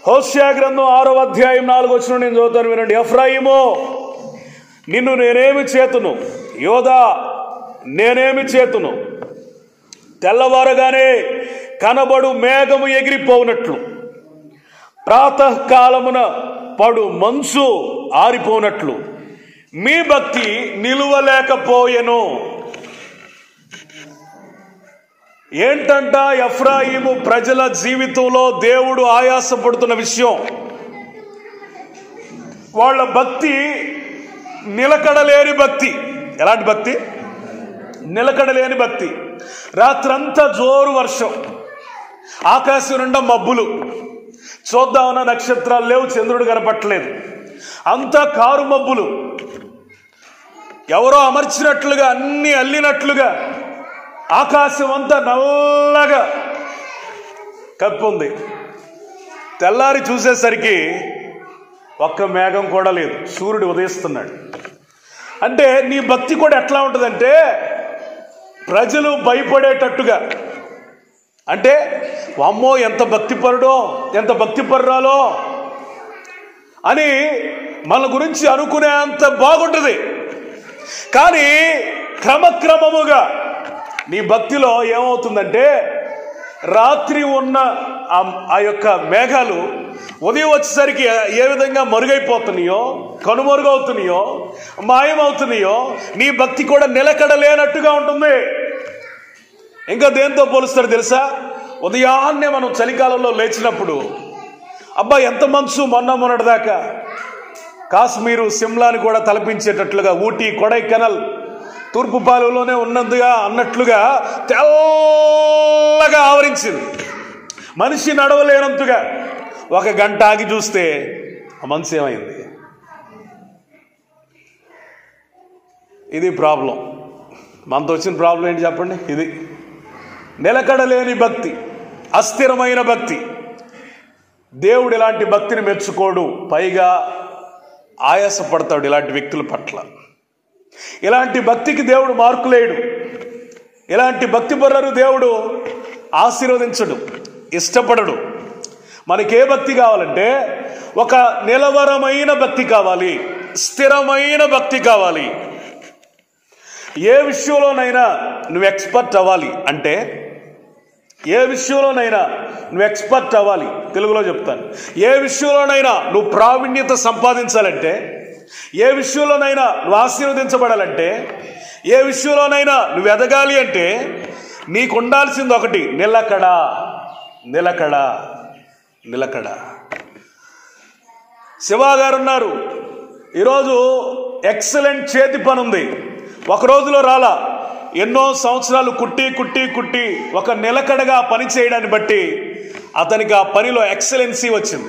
హోస్యా గ్రంథం ఆరో అధ్యాయం నాలుగు వచ్చిన నేను చదువుతాను వినండి ఎఫ్రాయిమో నిన్ను నేనేమి చేతును యోధా నేనేమి చేతును తెల్లవారగానే కనబడు మేఘము ఎగిరిపోనట్లు ప్రాతకాలమున పడు మంచు ఆరిపోనట్లు మీ భక్తి నిలువలేకపోయెను ఏంటంట ఎఫ్రాయిము ప్రజల జీవితంలో దేవుడు ఆయాసపడుతున్న విషయం వాళ్ళ భక్తి నిలకడలేని భక్తి ఎలాంటి భక్తి నిలకడలేని భక్తి రాత్రంతా జోరు వర్షం ఆకాశం నిండా మబ్బులు చూద్దామన్న నక్షత్రాలు లేవు చంద్రుడు కనపట్టలేదు అంతా కారు మబ్బులు ఎవరో అమర్చినట్లుగా అన్ని అల్లినట్లుగా ఆకాశం అంతా నల్లగా కప్పుంది తెల్లారి చూసేసరికి ఒక్క మేఘం కూడా లేదు సూర్యుడు ఉదయిస్తున్నాడు అంటే నీ భక్తి కూడా ఎట్లా ఉంటుందంటే ప్రజలు భయపడేటట్టుగా అంటే అమ్మో ఎంత భక్తిపరుడో ఎంత భక్తిపరురాలో అని మన గురించి అనుకునేంత బాగుంటుంది కానీ క్రమక్రమముగా నీ భక్తిలో ఏమవుతుందంటే రాత్రి ఉన్న ఆ- ఆ యొక్క మేఘాలు ఉదయం వచ్చేసరికి ఏ విధంగా మరుగైపోతున్నాయో కనుమరుగవుతున్నాయో మాయమవుతున్నాయో నీ భక్తి కూడా నిలకడలేనట్టుగా ఉంటుంది ఇంకా దేంతో పోలుస్తారు తెలుసా ఉదయాన్నే మనం చలికాలంలో లేచినప్పుడు అబ్బా ఎంత మంచు మొన్న మొన్నటిదాకా కాశ్మీరు సిమ్లాని కూడా తలపించేటట్లుగా ఊటీ కొడైకెనల్ తూర్పు పాలులోనే ఉన్నదిగా అన్నట్లుగా తెల్లగా ఆవరించింది మనిషి నడవలేనంతగా ఒక గంట ఆగి చూస్తే ఆ మనసు ఏమైంది ఇది ప్రాబ్లం మనతో వచ్చిన ప్రాబ్లం ఏంటి చెప్పండి ఇది నిలకడలేని భక్తి అస్థిరమైన భక్తి దేవుడు ఇలాంటి భక్తిని మెచ్చుకోడు పైగా ఆయాసపడతాడు ఇలాంటి వ్యక్తుల పట్ల ఇలాంటి భక్తికి దేవుడు మార్కులేయడు ఇలాంటి భక్తి పరులను దేవుడు ఆశీర్వదించడు ఇష్టపడడు మనకే భక్తి కావాలంటే ఒక నిలవరమైన భక్తి కావాలి స్థిరమైన భక్తి కావాలి ఏ విషయంలోనైనా నువ్వు ఎక్స్పర్ట్ అవ్వాలి అంటే ఏ విషయంలోనైనా నువ్వు ఎక్స్పర్ట్ అవ్వాలి తెలుగులో చెప్తాను ఏ విషయంలోనైనా నువ్వు ప్రావీణ్యత సంపాదించాలంటే ఏ విషయంలోనైనా నువ్వు ఆశీర్వదించబడాలంటే ఏ విషయంలోనైనా నువ్వు ఎదగాలి అంటే నీకు ఉండాల్సింది ఒకటి నిలకడ నిలకడ నిలకడ శివ గారు ఉన్నారు ఈరోజు ఎక్సలెంట్ చేతి పని ఉంది ఒక రోజులో రాలా ఎన్నో సంవత్సరాలు కుట్టి కుట్టి కుట్టి ఒక నిలకడగా పని చేయడాన్ని బట్టి అతనికి ఆ పనిలో ఎక్సలెన్సీ వచ్చింది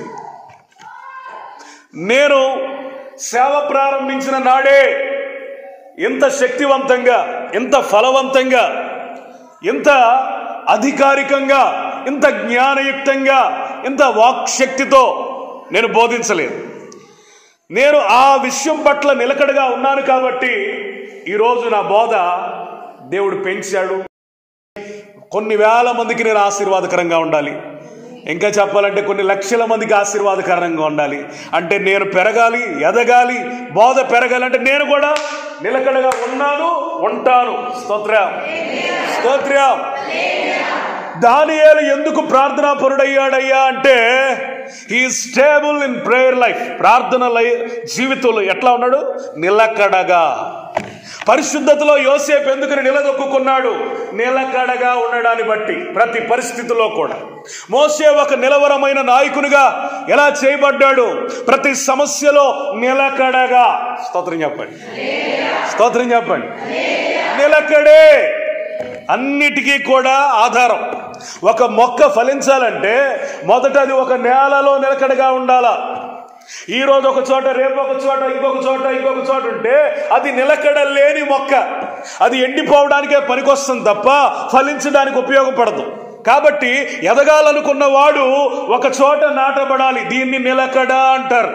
నేను సేవ ప్రారంభించిన నాడే ఇంత శక్తివంతంగా ఇంత ఫలవంతంగా ఇంత అధికారికంగా ఇంత జ్ఞానయుక్తంగా ఇంత వాక్శక్తితో నేను బోధించలేదు నేను ఆ విషయం పట్ల నిలకడగా ఉన్నాను కాబట్టి ఈరోజు నా బోధ దేవుడు పెంచాడు కొన్ని వేల మందికి నేను ఆశీర్వాదకరంగా ఉండాలి ఇంకా చెప్పాలంటే కొన్ని లక్షల మందికి ఆశీర్వాదకరంగా ఉండాలి అంటే నేను పెరగాలి ఎదగాలి బోధ పెరగాలంటే నేను కూడా నిలకడగా ఉన్నాను ఉంటాను స్తోత్రం స్తోత్రం దానియేలు ఎందుకు ప్రార్థనా పరుడయ్యాడయ్యా అంటే ఈ స్టేబుల్ ఇన్ ప్రేయర్ లైఫ్ ప్రార్థన లై జీవితంలో ఎట్లా ఉన్నాడు నిలకడగా పరిశుద్ధతలో యోసేపు ఎందుకని నిలదొక్కున్నాడు నిలకడగా ఉండడాన్ని బట్టి ప్రతి పరిస్థితిలో కూడా మోసే ఒక నిలవరమైన నాయకునిగా ఎలా చేయబడ్డాడు ప్రతి సమస్యలో నిలకడగా స్తోత్రం చెప్పండి స్తోత్రం చెప్పండి నిలకడే అన్నిటికీ కూడా ఆధారం ఒక మొక్క ఫలించాలంటే మొదట అది ఒక నేలలో నిలకడగా ఉండాలా ఈ రోజు ఒక చోట రేపు ఒక చోట ఇంకొక చోట ఇంకొక చోట ఉంటే అది నిలకడ లేని మొక్క అది ఎండిపోవడానికే పనికొస్తుంది తప్ప ఫలించడానికి ఉపయోగపడదు కాబట్టి ఎదగాలనుకున్న వాడు ఒక చోట నాటబడాలి దీన్ని నిలకడ అంటారు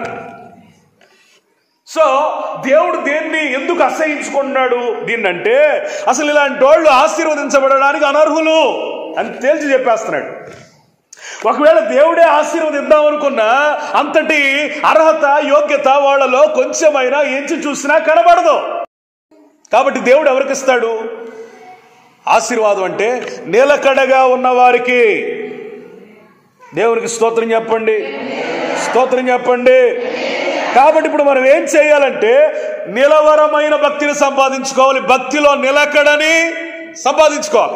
సో దేవుడు దేన్ని ఎందుకు అసహించుకున్నాడు దీన్నంటే అసలు ఇలాంటి వాళ్ళు ఆశీర్వదించబడడానికి అనర్హులు అని తేల్చి చెప్పేస్తున్నాడు ఒకవేళ దేవుడే ఆశీర్వదిద్దాం అనుకున్నా అంతటి అర్హత యోగ్యత వాళ్ళలో కొంచెమైనా ఎంచి చూసినా కనబడదు కాబట్టి దేవుడు ఎవరికి ఇస్తాడు ఆశీర్వాదం అంటే నిలకడగా ఉన్న వారికి దేవునికి స్తోత్రం చెప్పండి స్తోత్రం చెప్పండి కాబట్టి ఇప్పుడు మనం ఏం చేయాలంటే నిలవరమైన భక్తిని సంపాదించుకోవాలి భక్తిలో నిలకడని సంపాదించుకోవాలి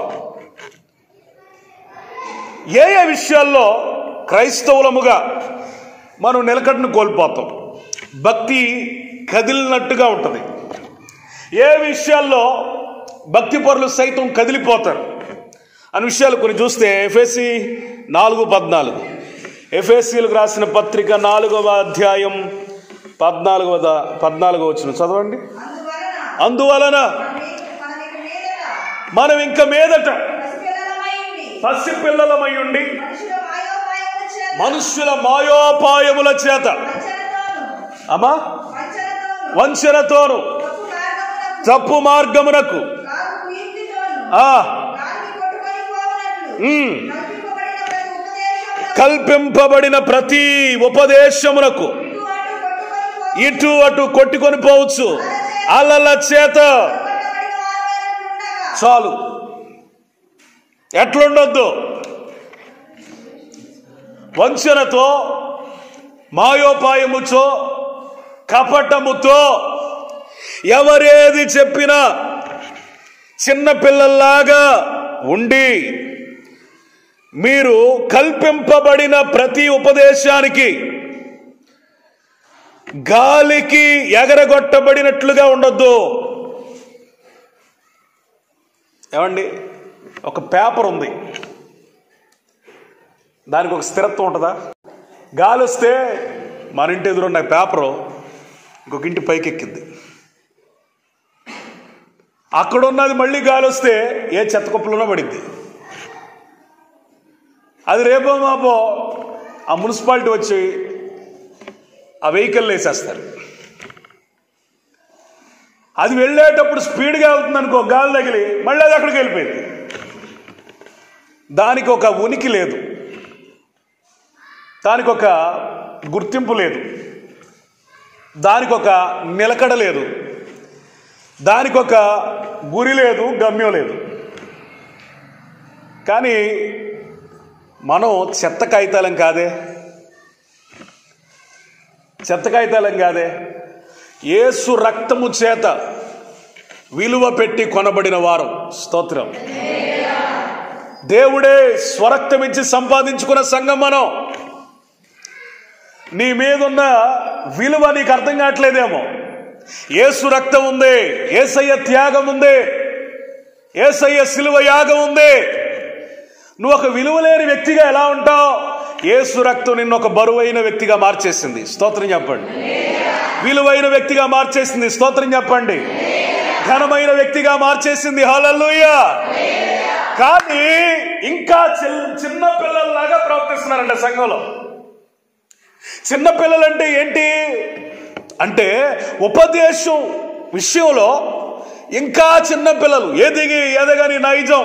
ఏ ఏ విషయాల్లో క్రైస్తవులముగా మనం నిలకడను కోల్పోతాం భక్తి కదిలినట్టుగా ఉంటుంది ఏ విషయాల్లో భక్తి పరులు సైతం కదిలిపోతారు అనే విషయాలు కొన్ని చూస్తే ఎఫ్ఎస్సి నాలుగు పద్నాలుగు ఎఫ్ఎస్సీలకు రాసిన పత్రిక నాలుగవ అధ్యాయం పద్నాలుగవ ద- పద్నాలుగవ వచ్చిన చదవండి అందువలన అందువలన మనం ఇక మీదట మనం ఇంక మీదట పసి పిల్లలమై పసి పిల్లలమై ఉండి ఉండి మనుషుల మనుష్యుల మాయోపాయముల మాయోపాయముల చేత చేత వంచనతోను అమ్మా వంచనతోను వంచనతోను తప్పు మార్గమునకు తప్పు మార్గమునకు కాదు కీర్తితోను ఆ గాలికి కొట్టుకొని పోవునట్లు ఉమ్, కల్పింపబడిన ప్రతి కల్పింపబడిన ప్రతి ఉపదేశమునకు ఉపదేశమునకు ఇటు అటు కొట్టుకొని ఇటు అటు కొట్టుకొని పోవు పోవచ్చు అలల చేత కొట్టబడిన వారైనట్లుండగా చాలు ఎట్లుండొద్దు వంచనతో మాయోపాయముతో కపటముతో ఎవరేది చెప్పినా చిన్న పిల్లల్లాగా ఉండి మీరు కల్పింపబడిన ప్రతి ఉపదేశానికి గాలికి ఎగరగొట్టబడినట్లుగా ఉండొద్దు ఏమండి ఒక పేపర్ ఉంది దానికి ఒక స్థిరత్వం ఉంటుందా గాలి వస్తే మన ఇంటి ఎదురున్న పేపరు ఇంకొక ఇంటి పైకి ఎక్కింది అక్కడ ఉన్నది మళ్ళీ గాలి వస్తే ఏ చెత్త కుప్పలోనో పడింది అది రేపో మాపో ఆ మున్సిపాలిటీ వచ్చి ఆ వెహికల్ వేసేస్తారు అది వెళ్ళేటప్పుడు స్పీడ్గా వెళ్తుంది అనుకో గాలి తగిలి మళ్ళీ అది అక్కడికి వెళ్ళిపోయింది దానికి ఒక ఉనికి లేదు దానికి ఒక గుర్తింపు లేదు దానికి ఒక నిలకడ లేదు దానికి ఒక గురి లేదు గమ్యం లేదు కానీ మనం చెత్త కాగితాలం కాదే చెత్త కాగితాలం కాదే ఏసు రక్తము చేత విలువ పెట్టి కొనబడిన వారు స్తోత్రం దేవుడే స్వరక్తం ఇచ్చి సంపాదించుకున్న సంఘం మనం నీ మీదున్న విలువ నీకు అర్థం కావట్లేదేమో ఏసు రక్తం ఉంది ఏసయ్య త్యాగం ఉంది ఏసయ్య సిలువ యాగం ఉంది నువ్వు ఒక విలువ లేని వ్యక్తిగా ఎలా ఉంటావు ఏసు రక్తం నిన్ను ఒక బరువైన వ్యక్తిగా మార్చేసింది స్తోత్రం చెప్పండి విలువైన వ్యక్తిగా మార్చేసింది స్తోత్రం చెప్పండి ఘనమైన వ్యక్తిగా మార్చేసింది హల్లెలూయా కానీ ఇంకా చిల్- చిన్న పిల్లల్లాగా ప్రవర్తిస్తున్నారంట సంఘంలో చిన్న పిల్లలంటే ఏంటి అంటే ఉపదేశం విషయంలో ఇంకా చిన్న పిల్లలు ఎదిగి ఎదగని నైజం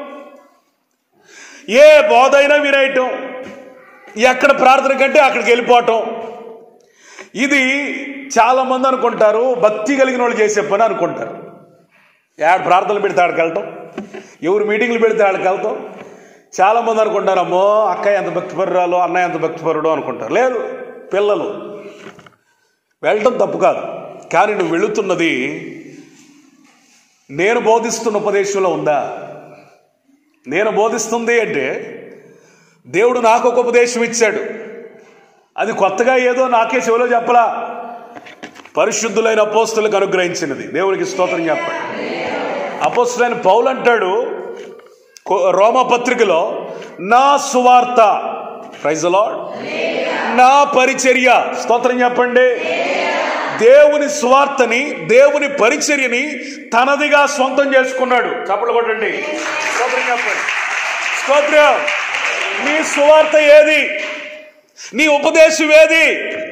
ఏ బోధైనా వినేయటం ఎక్కడ ప్రార్థన కంటే అక్కడికి వెళ్ళిపోవటం ఇది చాలా మంది అనుకుంటారు భక్తి కలిగిన వాళ్ళు చేసే పని అనుకుంటారు యాడ ప్రార్థనలు పెడితే ఆడికి వెళ్ళటం ఎవరు మీటింగ్లు పెడితే ఆడికి వెళ్తాం చాలా మంది అనుకుంటారు అమ్మో అక్కయ్య ఎంత భక్తిపరురాలు అన్నయ్య ఎంత భక్తిపరుడు అనుకుంటారు లేదు పిల్లలు వెళ్ళటం తప్పు కాదు కానీ నువ్వు వెళుతున్నది నేను బోధిస్తున్న ఉపదేశంలో ఉందా నేను బోధిస్తుంది అంటే దేవుడు నాకు ఒక ఉపదేశం ఇచ్చాడు అది కొత్తగా ఏదో నాకే చెవిలో చెప్పలా పరిశుద్ధులైన అపోస్తులకు అనుగ్రహించినది దేవునికి స్తోత్రం చెప్పండి అపోస్తులైన పౌలు అంటాడు కో- రోమా పత్రికలో నా సువార్త ప్రైజ్ లార్డ్ నా పరిచర్య స్తోత్రం చెప్పండి దేవుని సువార్తని దేవుని పరిచర్యని తనదిగా సొంతం చేసుకున్నాడు చప్పలు కొట్టండి స్తోత్రం చెప్పండి స్తోత్రం నీ సువార్త ఏది నీ ఉపదేశం ఏది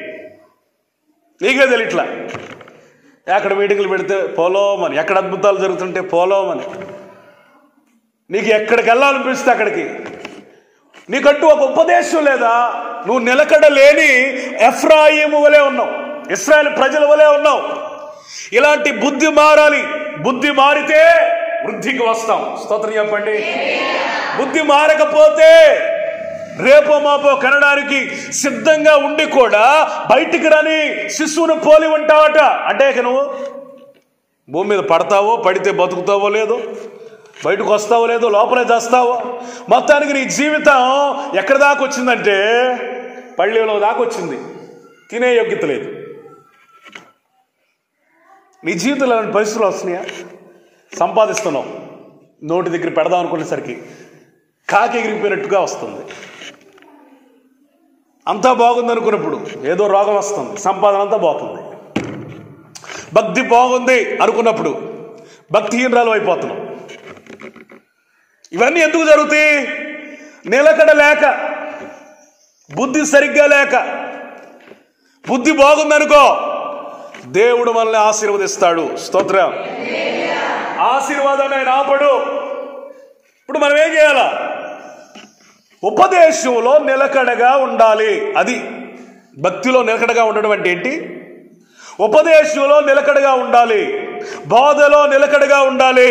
నీకే తెలియట్లా ఎక్కడ మీటింగ్లు పెడితే పోలోమని ఎక్కడ అద్భుతాలు జరుగుతుంటే పోలోమని నీకు ఎక్కడికి వెళ్ళాలనిపిస్తే అక్కడికి నీకంటూ ఒక ఉపదేశం లేదా నువ్వు నిలకడ లేని ఎఫ్రాయిము వలె ఉన్నావు ఇస్రాయల్ ప్రజల వలె ఉన్నావు ఇలాంటి బుద్ధి మారాలి బుద్ధి మారితే వృద్ధికి వస్తాం స్తోత్రం చెప్పండి బుద్ధి మారకపోతే రేపో మాపో కనడానికి సిద్ధంగా ఉండి కూడా బయటికి రాని శిశువును పోలి ఉంటావట అంటే ఇక నువ్వు భూమి మీద పడతావో పడితే బతుకుతావో లేదో బయటకు వస్తావో లేదో లోపలే చేస్తావో మొత్తానికి నీ జీవితం ఎక్కడి దాకా వచ్చిందంటే పళ్ళెలో దాకా వచ్చింది తినే యోగ్యత లేదు నీ జీవితంలో అలాంటి పరిస్థితులు వస్తున్నాయా సంపాదిస్తున్నావు నోటి దగ్గర పెడదాం అనుకునేసరికి కాకి ఎగిరిపోయినట్టుగా వస్తుంది అంతా బాగుంది అనుకున్నప్పుడు ఏదో రోగం వస్తుంది సంపాదన అంతా పోతుంది భక్తి బాగుంది అనుకున్నప్పుడు భక్తిహీనరాలు అయిపోతున్నాం ఇవన్నీ ఎందుకు జరుగుతాయి నిలకడ లేక బుద్ధి సరిగ్గా లేక బుద్ధి బాగుందనుకో దేవుడు మనల్ని ఆశీర్వదిస్తాడు స్తోత్రం ఆశీర్వాదాన్ని ఆయన ఆపడు ఇప్పుడు మనం ఏం చేయాలా ఉపదేశంలో నిలకడగా ఉండాలి అది భక్తిలో నిలకడగా ఉండడం అంటే ఏంటి ఉపదేశంలో నిలకడగా ఉండాలి బోధలో నిలకడగా ఉండాలి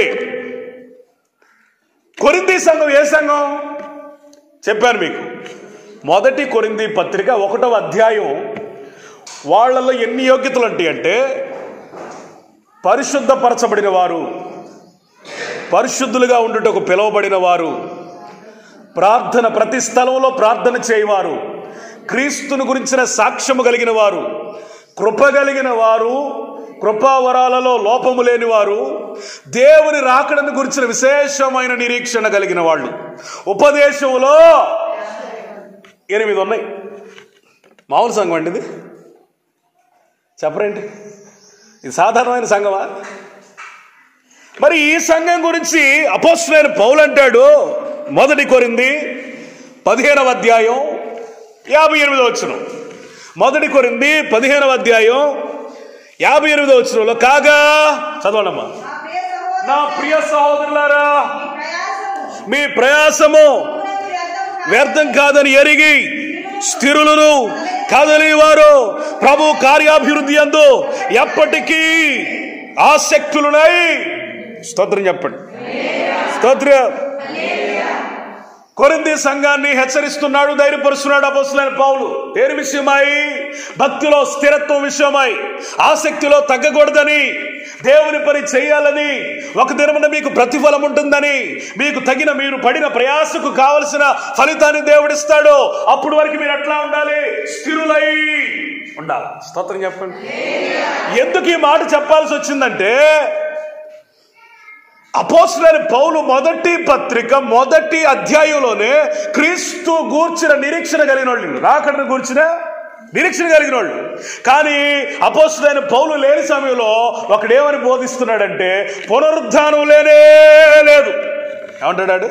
కొరింది సంఘం ఏ సంఘం చెప్పాను మీకు మొదటి కొరింది పత్రిక ఒకటవ అధ్యాయం వాళ్ళలో ఎన్ని యోగ్యతలు ఉంటాయి అంటే పరిశుద్ధపరచబడిన వారు పరిశుద్ధులుగా ఉండుటకు పిలువబడిన వారు ప్రార్థన ప్రతి స్థలంలో ప్రార్థన చేయవారు క్రీస్తును గురించిన సాక్ష్యము కలిగిన వారు కృప కలిగిన వారు కృపావరాలలో లోపము లేని వారు దేవుని రాకడను గురించిన విశేషమైన నిరీక్షణ కలిగిన వాళ్ళు ఉపదేశంలో ఎనిమిది ఉన్నాయి మామూలు సంఘం అండి ఇది చెప్పరేంటి ఇది సాధారణమైన సంఘమా మరి ఈ సంఘం గురించి అపోస్తులైన పౌలు అంటాడు మొదటి కొరింది పదిహేనవ అధ్యాయం యాభై ఎనిమిదో వచ్చిన మొదటి కొరింది పదిహేనవ అధ్యాయం యాభై ఎనిమిదో వచ్చినలో కాగా చదవండమ్మా నా ప్రియ నా ప్రియ సహోదరులారా, సహోదరులారా మీ మీ ప్రయాసము ప్రయాసము వ్యర్థము కాదు. వ్యర్థం కాదని ఎరిగి స్థిరులను కదలివారు ప్రభు కార్యాభివృద్ధి అందు ఎప్పటికీ ఆసక్తులునై స్తోత్రం చెప్పండి స్తోత్రం కొరింది సంఘాన్ని హెచ్చరిస్తున్నాడు ధైర్యపరుస్తున్నాడు అపోసులైన పౌలు దేని విషయమై భక్తిలో స్థిరత్వం విషయమై ఆసక్తిలో తగ్గకూడదని దేవుని పని చేయాలని ఒక దినమున మీకు ప్రతిఫలం ఉంటుందని మీకు తగిన మీరు పడిన ప్రయాసకు కావలసిన ఫలితాన్ని దేవుడిస్తాడు అప్పుడు వరకు మీరు ఎట్లా ఉండాలి స్థిరులై ఉండాలి స్తోత్రం చెప్పండి ఎందుకు ఈ మాట చెప్పాల్సి వచ్చిందంటే అపోస్తులైన పౌలు మొదటి పత్రిక మొదటి అధ్యాయంలోనే క్రీస్తు గూర్చిన నిరీక్షణ కలిగిన వాళ్ళు రాకడను గూర్చిన నిరీక్షణ కలిగిన వాళ్ళు కానీ అపోస్తులైన పౌలు లేని సమయంలో ఒకడేమని బోధిస్తున్నాడంటే పునరుద్ధానం లేనే లేదు ఏమంటాడు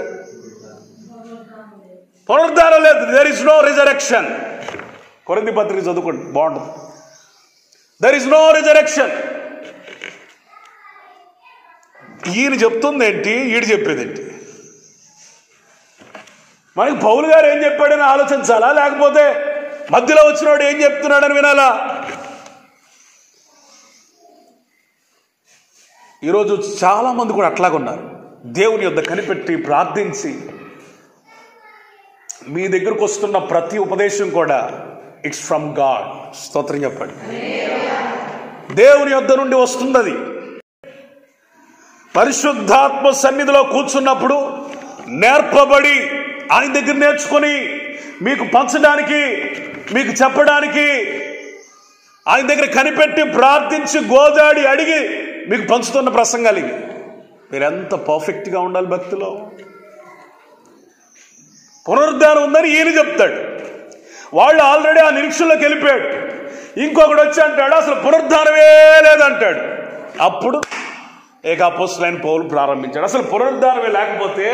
పునరుద్ధానం లేదు దేర్ ఇస్ నో రిజరెక్షన్ కొరింది పత్రిక చదువుకోండి బాగుంటుంది దర్ ఇస్ నో రిజరెక్షన్ ఈయన చెప్తుంది ఏంటి ఈడు చెప్పేదేంటి మనకి పౌలు గారు ఏం చెప్పాడని ఆలోచించాలా లేకపోతే మధ్యలో వచ్చినవాడు ఏం చెప్తున్నాడని వినాలా ఈరోజు చాలా మంది కూడా అట్లాగే ఉన్నారు దేవుని యొద్ద కనిపెట్టి ప్రార్థించి మీ దగ్గరకు వస్తున్న ప్రతి ఉపదేశం కూడా ఇట్స్ ఫ్రమ్ గాడ్ స్తోత్రం చెప్పండి దేవుని యొద్ద నుండి వస్తుంది అది పరిశుద్ధాత్మ సన్నిధిలో కూర్చున్నప్పుడు నేర్పబడి ఆయన దగ్గర నేర్చుకొని మీకు పంచడానికి మీకు చెప్పడానికి ఆయన దగ్గర కనిపెట్టి ప్రార్థించి గోదాడి అడిగి మీకు పంచుతున్న ప్రసంగాలు ఇవి మీరు ఎంత పర్ఫెక్ట్గా ఉండాలి భక్తిలో పునరుద్ధానం ఉందని ఈయన చెప్తాడు వాళ్ళు ఆల్రెడీ ఆ నిరీక్షణలోకి వెళ్ళిపోయాడు ఇంకొకడు వచ్చి అంటాడు అసలు పునరుద్ధానమే లేదంటాడు అప్పుడు ఏక అపోస్తులైన పౌలు ప్రారంభించాడు అసలు పునరుద్ధానమే లేకపోతే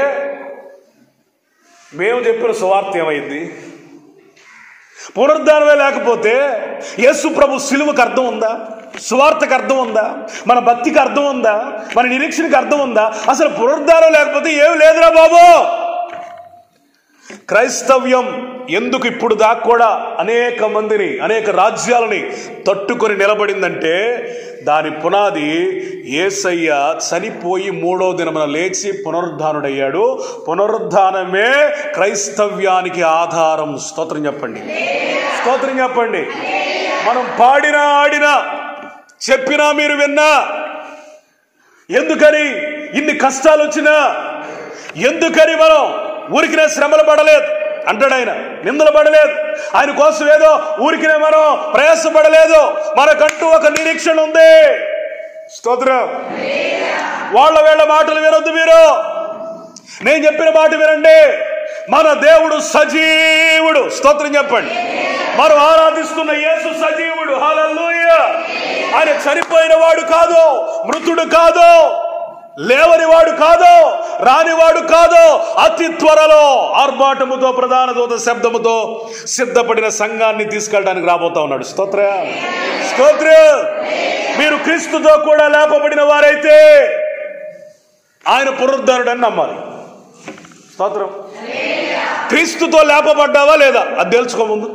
మేము చెప్పిన సువార్త ఏమైంది పునరుద్ధానమే లేకపోతే యేసు ప్రభు సిలువకు అర్థం ఉందా సువార్తకు అర్థం ఉందా మన భక్తికి అర్థం ఉందా మన నిరీక్షణకి అర్థం ఉందా అసలు పునరుద్ధానం లేకపోతే ఏమి లేదురా బాబు క్రైస్తవ్యం ఎందుకు ఇప్పుడు దాకా కూడా అనేక మందిని అనేక రాజ్యాలని తట్టుకొని నిలబడిందంటే దాని పునాది ఏసయ్య చనిపోయి మూడో దినమున లేచి పునరుద్ధానుడయ్యాడు పునరుద్ధానమే క్రైస్తవ్యానికి ఆధారం స్తోత్రం చెప్పండి స్తోత్రం చెప్పండి మనం పాడినా ఆడినా చెప్పినా మీరు విన్నా ఎందుకని ఇన్ని కష్టాలు వచ్చినా ఎందుకని మనం ఊరికినే శ్రమలు పడలేదు అంటాడు ఆయన నిందలు పడలేదు ఆయన కోసం ఏదో ఊరికినే మనం ప్రయాసపడలేదు మనకంటూ ఒక నిరీక్షణ ఉంది స్తోత్రం వాళ్ళ వీళ్ళ మాటలు వినొద్దు మీరు నేను చెప్పిన మాట వినండి మన దేవుడు సజీవుడు స్తోత్రం చెప్పండి మనం ఆరాధిస్తున్న యేసు సజీవుడు హల్లెలూయ ఆయన చనిపోయిన వాడు కాదు మృతుడు కాదు లేవని వాడు కాదు రానివాడు కాదు అతి త్వరలో ఆర్భాటముతో ప్రధాన దూత శబ్దముతో సిద్ధపడిన సంఘాన్ని తీసుకెళ్ళడానికి రాబోతా ఉన్నాడు స్తోత్ర స్తోత్ర మీరు క్రీస్తుతో కూడా లేపబడిన వారైతే ఆయన పునరుద్ధరుడని నమ్మాలి స్తోత్రం క్రీస్తుతో లేపబడ్డావా లేదా అది తెలుసుకో ముందు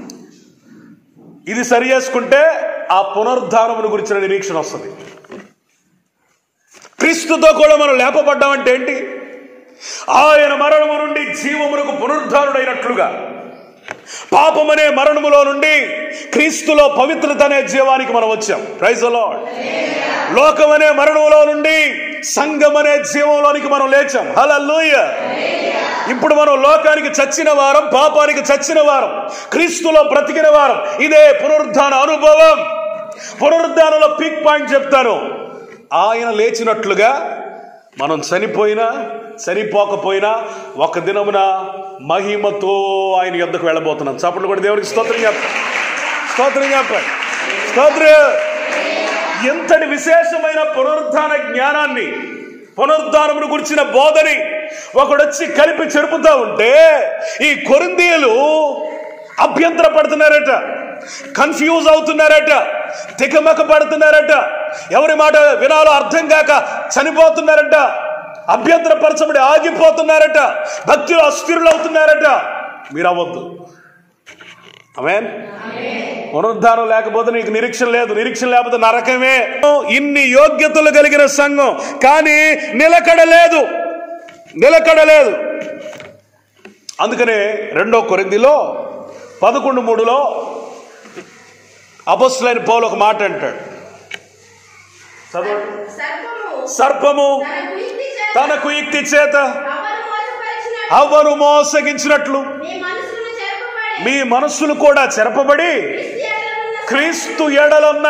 ఇది సరి చేసుకుంటే ఆ పునరుద్ధానమును గురించిన నిరీక్షణ వస్తుంది క్రీస్తుతో కూడా మనం లేపబడ్డామంటే ఏంటి ఆయన మరణము నుండి జీవమునకు పునరుద్ధారుడైనట్లుగా పాపమనే మరణములో నుండి క్రీస్తులో పవిత్రత అనే జీవానికి మనం వచ్చాం ప్రైజ్ లార్డ్ లోకం అనే మరణంలో నుండి సంఘం అనే జీవంలోనికి మనం లేచాం హలల్లుయ ఇప్పుడు మనం లోకానికి చచ్చిన వారం పాపానికి చచ్చిన వారం క్రీస్తులో బ్రతికిన వారం ఇదే పునరుద్ధాన అనుభవం పునరుద్ధానంలో పీక్ పాయింట్ చెప్తాను ఆయన లేచినట్లుగా మనం చనిపోయినా చనిపోకపోయినా ఒక దినమున మహిమతో ఆయన యుద్ధకు వెళ్ళబోతున్నాం చప్పట్లు కూడా దేవుడికి స్తోత్రం చెప్పండి స్తోత్రం చెప్పండి స్తోత్రం ఎంతటి విశేషమైన పునరుద్ధాన జ్ఞానాన్ని పునరుద్ధానమును గురించిన బోధని ఒకడొచ్చి కలిపి చెరుపుతా ఉంటే ఈ కొరిందీయులు అభ్యంతర పడుతున్నారట కన్ఫ్యూజ్ అవుతున్నారట తికమక పడుతున్నారట ఎవరి మాట వినాలో అర్థం కాక చనిపోతున్నారట అభ్యంతరపరచబడి ఆగిపోతున్నారట భక్తులు అస్థిరులు అవుతున్నారట మీరు అవ్వద్దు ఆమేన్ పునరుద్ధానం లేకపోతే నీకు నిరీక్షణ లేదు నిరీక్షణ లేకపోతే నరకమే ఇన్ని యోగ్యతలు కలిగిన సంఘం కానీ నిలకడ లేదు నిలకడ లేదు అందుకనే రెండో కొరిందిలో పదకొండు మూడులో అపస్సులైన పౌలు ఒక మాట అంటాడు చదవండి సర్పము సర్పము తన కుయుక్తి చేత తనకు యుక్తి చేత అవ్వను మోసపరిచినట్లు అవ్వను మోసగించినట్లు మీ మనసులను చెరపబడి మీ మనస్సులు కూడా చెరపబడి క్రీస్తు క్రీస్తు ఎడలున్న ఎడలన్న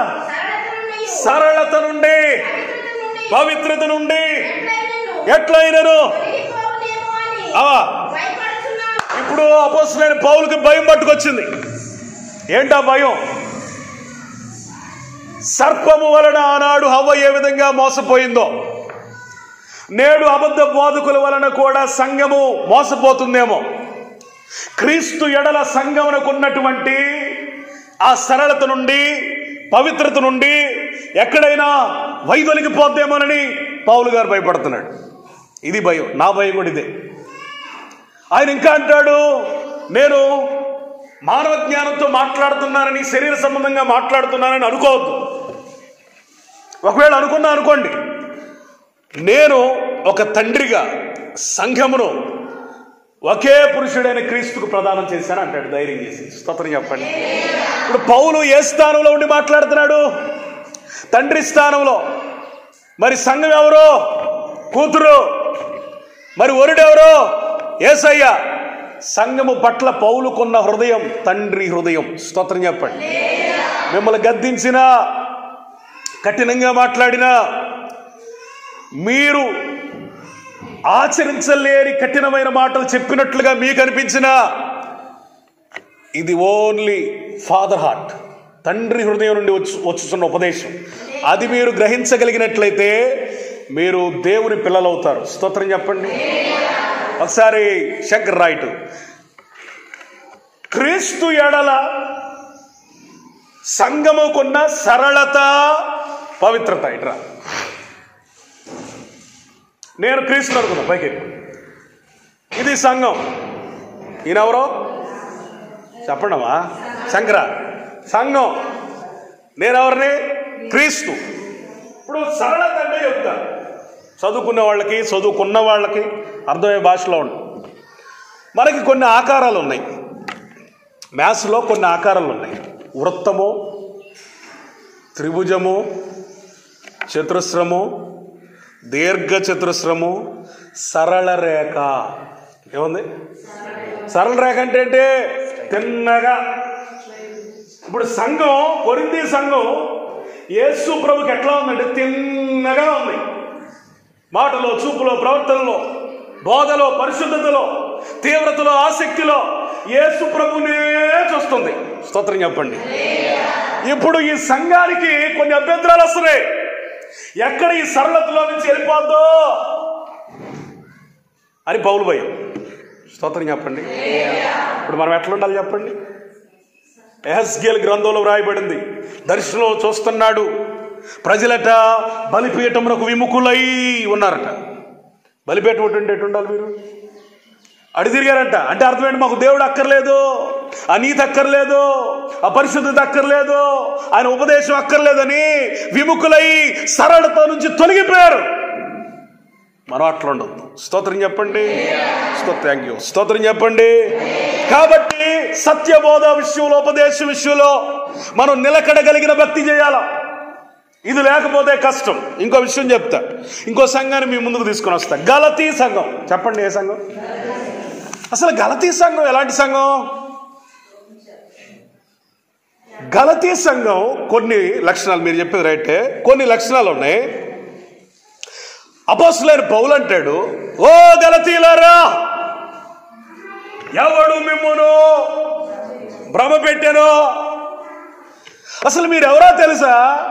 సరళత నుండి సరళత నుండి పవిత్రత నుండి పవిత్రత నుండి ఎట్లైనను ఎట్లయినను పెరిగిపోవునేమో అని అవా భయపడుతున్నాను ఇప్పుడు అపోస్తులైన పౌలకి భయం పట్టుకొచ్చింది ఏంటా భయం సర్పము వలన ఆనాడు హవ్వ ఏ విధంగా మోసపోయిందో నేడు అబద్ధ బోధకుల వలన కూడా సంఘము మోసపోతుందేమో క్రీస్తు ఎడల సంఘమునకు ఉన్నటువంటి ఆ సరళత నుండి పవిత్రత నుండి ఎక్కడైనా వైదొలిగిపోద్దేమోనని పౌలు గారు భయపడుతున్నాడు ఇది భయం నా భయం కూడా ఇదే ఆయన ఇంకా అంటాడు నేను మానవ జ్ఞానంతో మాట్లాడుతున్నానని శరీర సంబంధంగా మాట్లాడుతున్నానని అనుకోవద్దు ఒకవేళ అనుకున్నా అనుకోండి నేను ఒక తండ్రిగా సంఘమును ఒకే పురుషుడైన క్రీస్తుకు ప్రదానం చేశాను అంటాడు ధైర్యం చేసి స్తోత్రం చెప్పండి ఇప్పుడు పౌలు ఏ స్థానంలో ఉండి మాట్లాడుతున్నాడు తండ్రి స్థానంలో మరి సంఘం ఎవరు కూతురు మరి వరుడెవరో ఏసయ్య సంఘము పట్ల పౌలుకున్న హృదయం తండ్రి హృదయం స్తోత్రం చెప్పండి మిమ్మల్ని గద్దించిన కఠినంగా మాట్లాడినా మీరు ఆచరించలేని కఠినమైన మాటలు చెప్పినట్లుగా మీకు అనిపించిన ఇది ఓన్లీ ఫాదర్ హార్ట్ తండ్రి హృదయం నుండి వచ్చు వచ్చుతున్న ఉపదేశం అది మీరు గ్రహించగలిగినట్లయితే మీరు దేవుని పిల్లలవుతారు స్తోత్రం చెప్పండి ఒకసారి శంకర్ రైట్ క్రీస్తు ఎడల సంగముకున్న సరళత పవిత్రత ఇట్రా నేను క్రీస్తు అనుకున్నా పైకి ఇది సంఘం ఈయనెవరో చెప్పండమ్మా శంకర సంఘం నేనెవరిని క్రీస్తు ఇప్పుడు సరళత అంటే చెప్తా చదువుకునే వాళ్ళకి చదువుకున్న వాళ్ళకి అర్థమయ్యే భాషలో ఉంటుంది మనకి కొన్ని ఆకారాలు ఉన్నాయి మ్యాథ్స్లో కొన్ని ఆకారాలు ఉన్నాయి వృత్తము త్రిభుజము చతురస్రము దీర్ఘ చతురస్రము సరళ రేఖ ఏముంది సరళ రేఖ అంటే ఏంటి తిన్నగా ఇప్పుడు సంఘం కొరింది సంఘం యేసు ప్రభుకి ఎట్లా ఉందంటే తిన్నగా ఉంది మాటలో చూపులో ప్రవర్తనలో బోధలో పరిశుద్ధతలో తీవ్రతలో ఆసక్తిలో యేసు ప్రభునే చూస్తుంది స్తోత్రం చెప్పండి ఇప్పుడు ఈ సంఘానికి కొన్ని అభ్యంతరాలు వస్తున్నాయి ఎక్కడ ఈ సరళతలో నుంచి వెళ్ళిపోద్దో అని పౌలు భయం స్తోత్రం చెప్పండి ఇప్పుడు మనం ఎట్లా ఉండాలి చెప్పండి ఎహస్గేల్ గ్రంథంలో వ్రాయబడింది దర్శనంలో చూస్తున్నాడు ప్రజలట బలిపీఠమునకు విముఖులై ఉన్నారట బలిపీఠం అంటే ఎటు ఉండాలి మీరు అడి తిరిగారంట అంటే అర్థమేంటి మాకు దేవుడు అక్కర్లేదు ఆ నీతి అక్కర్లేదు ఆ పరిశుద్ధత అక్కర్లేదు ఆయన ఉపదేశం అక్కర్లేదని విముఖులై సరళత నుంచి తొలగిపోయారు మనం అట్లా ఉండొద్దు స్తోత్రం చెప్పండి స్తోత్రం థ్యాంక్ యూ స్తోత్రం చెప్పండి కాబట్టి సత్యబోధ విషయంలో ఉపదేశ విషయంలో మనం నిలకడగలిగిన భక్తి చేయాల ఇది లేకపోతే కష్టం ఇంకో విషయం చెప్తా ఇంకో సంఘాన్ని మీ ముందుకు తీసుకొని వస్తా గలతీ సంఘం చెప్పండి ఏ సంఘం అసలు గలతీ సంఘం ఎలాంటి సంఘం గలతీ సంఘం కొన్ని లక్షణాలు మీరు చెప్పేది రైటే కొన్ని లక్షణాలు ఉన్నాయి అపోసులైన పౌలు అంటాడు ఓ గలతీలారా ఎవడు మిమ్మును భ్రమ పెట్టాను అసలు మీరు ఎవరో తెలుసా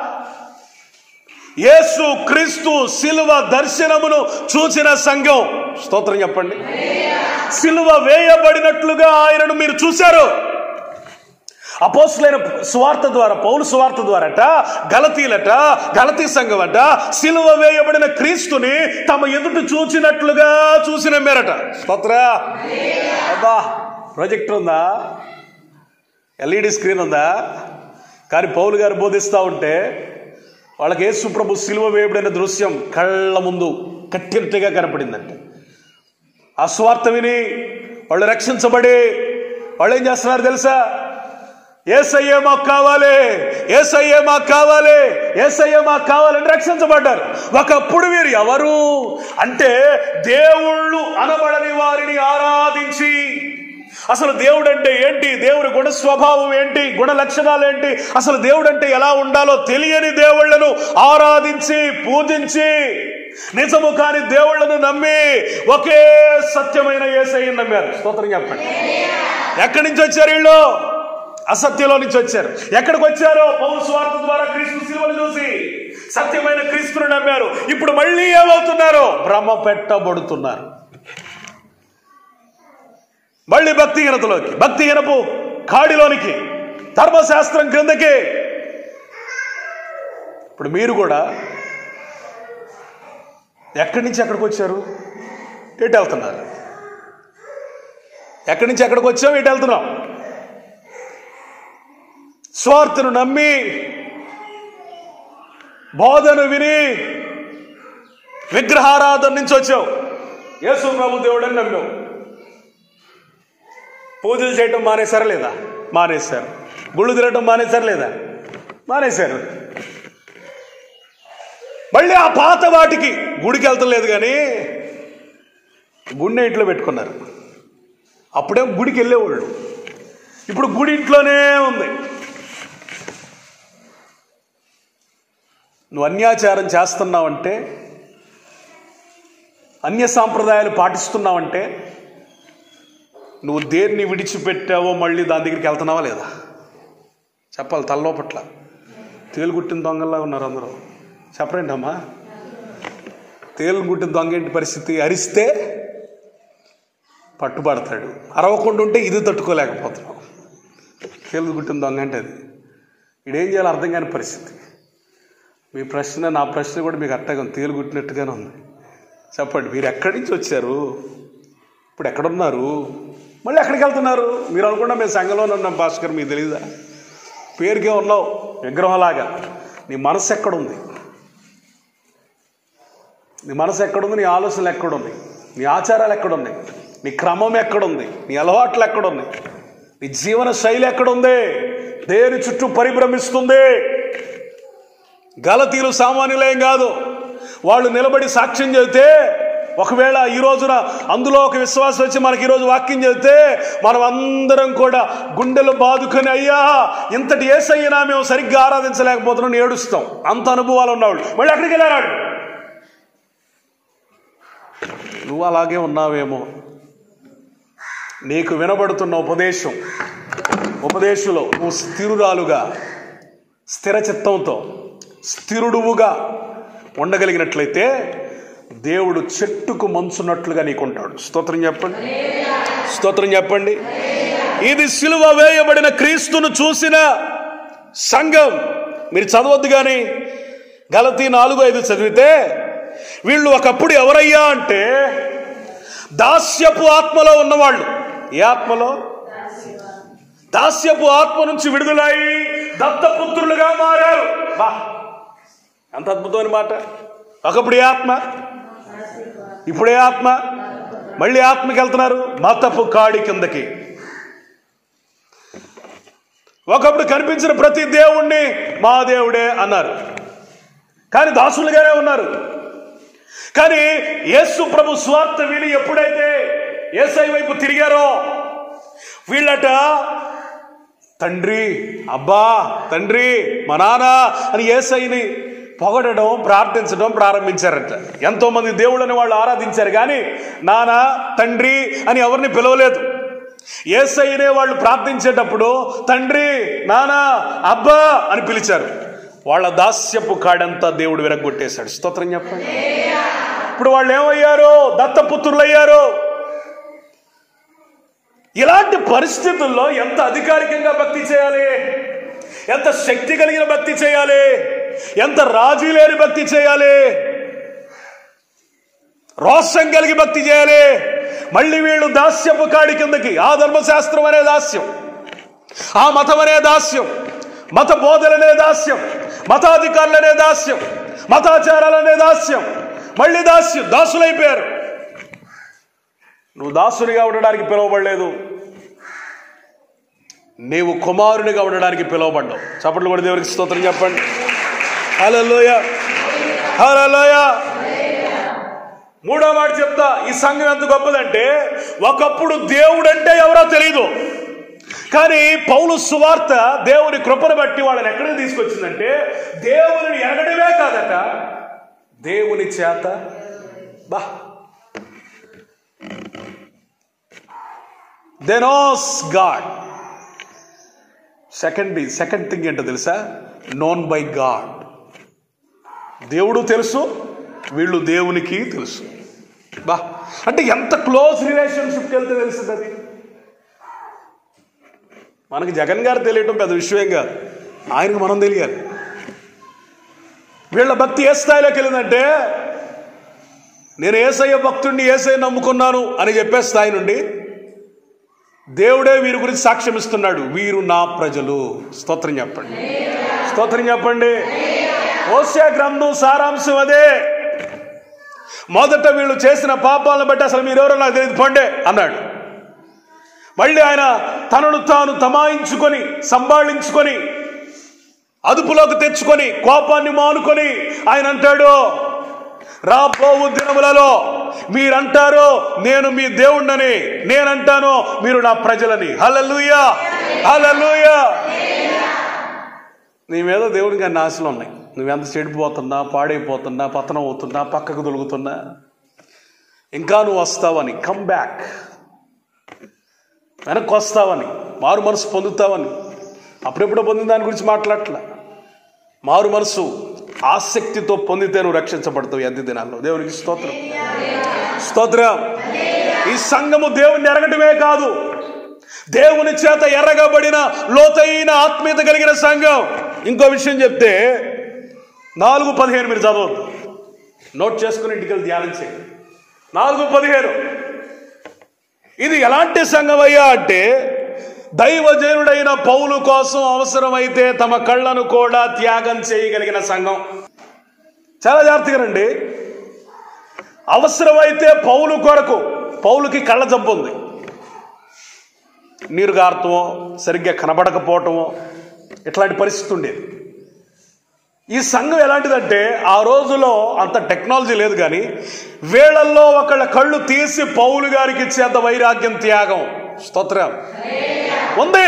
యేసు క్రీస్తు శిలువ దర్శనమును చూసిన సంఘం స్తోత్రం చెప్పండి శిలువ వేయబడినట్లుగా ఆయనను మీరు చూశారు అపోసులైన సువార్త ద్వారా పౌలు సువార్త ద్వారట గలతీలట గలతీ సంఘం అట సిలువ వేయబడిన క్రీస్తుని తమ ఎదుట చూచినట్లుగా చూసిన మేరట స్తోత్ర అబ్బా ప్రొజెక్టర్ ఉందా ఎల్ఈడి స్క్రీన్ ఉందా కానీ పౌలు గారు బోధిస్తూ ఉంటే వాళ్ళకి యేసు ప్రభు సిలువ వేయబడిన దృశ్యం కళ్ళ ముందు కట్టినట్టుగా కనపడిందంట ఆ స్వార్థ విని వాళ్ళు రక్షించబడి వాళ్ళు ఏం చేస్తున్నారు తెలుసా ఏసయ్యే మాకు కావాలి ఏసయ్యే మాకు కావాలి ఏసయ్యే మాకు కావాలని రక్షించబడ్డారు ఒకప్పుడు వీరు ఎవరు అంటే దేవుళ్ళు అనబడని వారిని ఆరాధించి అసలు దేవుడు అంటే ఏంటి దేవుడి గుణ స్వభావం ఏంటి గుణ లక్షణాలు ఏంటి అసలు దేవుడు అంటే ఎలా ఉండాలో తెలియని దేవుళ్లను ఆరాధించి పూజించి నిజము కాని దేవుళ్లను నమ్మి ఒకే సత్యమైన ఏసయ్యని నమ్మారు స్తోత్రం చెప్పండి ఎక్కడి నుంచి వచ్చారు వీళ్ళు అసత్యంలో నుంచి వచ్చారు ఎక్కడికి వచ్చారో పౌరు స్వార్థ ద్వారా క్రీస్తు శిలువను చూసి సత్యమైన క్రీస్తును నమ్మారు ఇప్పుడు మళ్ళీ ఏమవుతున్నారు భ్రమ పెట్టబడుతున్నారు మళ్ళీ భక్తిహీనతలోకి భక్తిహీనపు కాడిలోనికి ధర్మశాస్త్రం క్రిందకి ఇప్పుడు మీరు కూడా ఎక్కడి నుంచి ఎక్కడికి వచ్చారు ఎటు వెళ్తున్నారు ఎక్కడి నుంచి ఎక్కడికి వచ్చాం ఎటు వెళ్తున్నాం స్వార్థను నమ్మి బోధను విని విగ్రహారాధన నుంచి వచ్చావు యేసు ప్రభు దేవుడని నమ్మావు పూజలు చేయటం మానేశారా లేదా మానేశారు గుళ్ళు తిరగటం మానేశారు లేదా మానేశారు మళ్ళీ ఆ పాత వాటికి గుడికి వెళ్తలేదు కానీ గుండె ఇంట్లో పెట్టుకున్నారు అప్పుడేం గుడికి వెళ్ళేవాళ్ళు ఇప్పుడు గుడి ఇంట్లోనే ఉంది నువ్వు అన్యాచారం చేస్తున్నావంటే అన్య సాంప్రదాయాలు పాటిస్తున్నావంటే నువ్వు దేన్ని విడిచిపెట్టావో మళ్ళీ దాని దగ్గరికి వెళ్తున్నావా లేదా చెప్పాలి తలలోపట్ల తేలుగుట్టిన దొంగల్లా ఉన్నారు అందరూ చెప్పరండి అమ్మా తేలుగుట్టిన దొంగ ఏంటి పరిస్థితి అరిస్తే పట్టుబడతాడు అరవకుండా ఉంటే ఇది తట్టుకోలేకపోతున్నాం తేలుగుట్టిన దొంగ అంటే అది ఇడేం చేయాలో అర్థం కాని పరిస్థితి మీ ప్రశ్న నా ప్రశ్న కూడా మీకు అట్టగా ఉంది తేలుగుట్టినట్టుగానే ఉంది చెప్పండి మీరు ఎక్కడి నుంచి వచ్చారు ఇప్పుడు ఎక్కడున్నారు మళ్ళీ ఎక్కడికి వెళ్తున్నారు మీరు అనుకున్నా మేము సంఘంలోనే ఉన్నాం భాస్కర్ మీకు తెలియదా పేరుకే ఉన్నావు విగ్రహంలాగా నీ మనసు ఎక్కడుంది నీ మనసు ఎక్కడుంది నీ ఆలోచనలు ఎక్కడుంది నీ ఆచారాలు ఎక్కడున్నాయి నీ క్రమం ఎక్కడుంది నీ అలవాట్లు ఎక్కడున్నాయి నీ జీవన శైలి ఎక్కడుంది దేని చుట్టూ పరిభ్రమిస్తుంది గలతీలు సామాన్యులేం కాదు వాళ్ళు నిలబడి సాక్ష్యం చెబితే ఒకవేళ ఈ రోజున అందులో ఒక విశ్వాసం వచ్చి మనకి ఈరోజు వాక్యం చెబితే మనం అందరం కూడా గుండెలు బాదుకొని అయ్యా ఇంతటి ఏసయ్యనా మేము సరిగ్గా ఆరాధించలేకపోతున్నాం ఏడుస్తాం అంత అనుభవాలు ఉన్నవాళ్ళు మళ్ళీ ఎక్కడికి వెళ్ళారాడు నువ్వు అలాగే ఉన్నావేమో నీకు వినబడుతున్న ఉపదేశం ఉపదేశంలో నువ్వు స్థిరురాలుగా స్థిర చిత్తంతో స్థిరుడువుగా ఉండగలిగినట్లయితే దేవుడు చెట్టుకు మంచున్నట్లుగా నీకుంటాడు స్తోత్రం చెప్పండి స్తోత్రం చెప్పండి ఇది సిలువ వేయబడిన క్రీస్తును చూసిన సంఘం మీరు చదవద్దు కానీ గలతీ నాలుగు ఐదు చదివితే వీళ్ళు ఒకప్పుడు ఎవరయ్యా అంటే దాస్యపు ఆత్మలో ఉన్నవాళ్ళు ఏ ఆత్మలో దాస్యపు ఆత్మ నుంచి విడుదలై దత్తపుత్రులుగా మారారు బా ఎంత అద్భుతమైన మాట ఒకప్పుడు ఏ ఆత్మ ఇప్పుడే ఆత్మ మళ్ళీ ఆత్మకి వెళ్తున్నారు మతపు కాడి కిందకి ఒకప్పుడు కనిపించిన ప్రతి దేవుణ్ణి మా దేవుడే అన్నారు కానీ దాసులుగానే ఉన్నారు కానీ యేసు ప్రభు స్వార్థ విని ఎప్పుడైతే ఏసై వైపు తిరిగారో వీళ్ళట తండ్రి అబ్బా తండ్రి మా నాన్న అని ఏసైని పొగడడం ప్రార్థించడం ప్రారంభించారట ఎంతో మంది దేవుళ్ళని వాళ్ళు ఆరాధించారు కానీ నాన్న తండ్రి అని ఎవరిని పిలవలేదు ఏసైనే వాళ్ళు ప్రార్థించేటప్పుడు తండ్రి నానా అబ్బా అని పిలిచారు వాళ్ళ దాస్యపు కాడంతా దేవుడు విరగొట్టేశాడు స్తోత్రం చెప్పండి ఇప్పుడు వాళ్ళు ఏమయ్యారు దత్తపుత్రులయ్యారు ఇలాంటి పరిస్థితుల్లో ఎంత అధికారికంగా భక్తి చేయాలి ఎంత శక్తి కలిగిన భక్తి చేయాలి ఎంత రాజీ లేని భక్తి చేయాలి రోషం కలిగి భక్తి చేయాలి మళ్ళీ వీళ్ళు దాస్యపు కాడి కిందకి ఆ ధర్మశాస్త్రం అనే దాస్యం ఆ మతం అనే దాస్యం మత బోధలనే దాస్యం మతాధికారులనే దాస్యం మతాచారాలనే దాస్యం మళ్ళీ దాస్యం దాసులైపోయారు నువ్వు దాసునిగా ఉండడానికి పిలువబడలేదు నీవు కుమారునిగా ఉండడానికి పిలువబడ్డావు చప్పట్లు కూడా దేవునికి స్తోత్రం చెప్పండి హలోయ హలోయ మూడో మాట చెప్తా ఈ సంఘం ఎంత గొప్పదంటే ఒకప్పుడు దేవుడు అంటే ఎవరో తెలియదు కానీ పౌలు సువార్త దేవుని కృపను బట్టి వాళ్ళని ఎక్కడికి తీసుకొచ్చిందంటే దేవుని ఎరగడమే కాదట దేవుని చేత బా దెనోస్ గాడ్ సెకండ్ సెకండ్ థింగ్ ఏంటో తెలుసా నోన్ బై గాడ్ దేవుడు తెలుసు వీళ్ళు దేవునికి తెలుసు బా అంటే ఎంత క్లోజ్ రిలేషన్షిప్కి వెళ్తే తెలుస్తుంది అది మనకి జగన్ గారు తెలియటం పెద్ద విషయం కాదు ఆయనకు మనం తెలియాలి వీళ్ళ భక్తి ఏ స్థాయిలోకి వెళ్ళిందంటే నేను ఏసయ్య భక్తుడిని ఏసయ్య నమ్ముకున్నాను అని చెప్పే స్థాయి నుండి దేవుడే వీరి గురించి సాక్ష్యం ఇస్తున్నాడు వీరు నా ప్రజలు స్తోత్రం చెప్పండి స్తోత్రం చెప్పండి ఓస్యా గ్రంథం సారాంశం అదే మొదట వీళ్ళు చేసిన పాపాలను బట్టి అసలు మీరెవరో నాకు తెలియదు పండే అన్నాడు మళ్ళీ ఆయన తనను తాను తమాయించుకొని సంభాళించుకొని అదుపులోకి తెచ్చుకొని కోపాన్ని మానుకొని ఆయన అంటాడు రాబోవు దినములలో మీరంటారు నేను మీ దేవుణ్ణని నేనంటాను మీరు నా ప్రజలని హలలుయా హలలుయా నీ మీద దేవునికి అన్ని ఆశలు ఉన్నాయి నువ్వెంత చెడిపోతున్నా పాడైపోతున్నా పతనం అవుతున్నా పక్కకు దొలుగుతున్నా ఇంకా నువ్వు వస్తావని కమ్ బ్యాక్ వెనక్కి వస్తావని మారు మనసు పొందుతావని అప్పుడెప్పుడో పొందిన దాని గురించి మాట్లాడట్లా మారు మనసు ఆసక్తితో పొందితే నువ్వు రక్షించబడతావు ఎద్ది దినాల్లో దేవునికి స్తోత్రం స్తోత్రం ఈ సంఘము దేవుణ్ణి ఎరగటమే కాదు దేవుని చేత ఎర్రగబడిన లోతైన ఆత్మీయత కలిగిన సంఘం ఇంకో విషయం చెప్తే నాలుగు పదిహేను మీరు చదవద్దు నోట్ చేసుకుని ఇంటికి వెళ్ళి ధ్యానం చేయండి నాలుగు పదిహేను ఇది ఎలాంటి సంఘమయ్యా అంటే దైవజనుడైన పౌలు కోసం అవసరమైతే తమ కళ్ళను కూడా త్యాగం చేయగలిగిన సంఘం చాలా జాగ్రత్తగా రండి అవసరమైతే పౌలు కొరకు పౌలుకి కళ్ళ జబ్బు ఉంది నీరు గారటమో సరిగ్గా కనబడకపోవటమో ఇట్లాంటి పరిస్థితి ఉండేది ఈ సంఘం ఎలాంటిదంటే ఆ రోజులో అంత టెక్నాలజీ లేదు కానీ వేళల్లో ఒకళ్ళ కళ్ళు తీసి పౌలు గారికి ఇచ్చేంత వైరాగ్యం త్యాగం స్తోత్రం ఉంది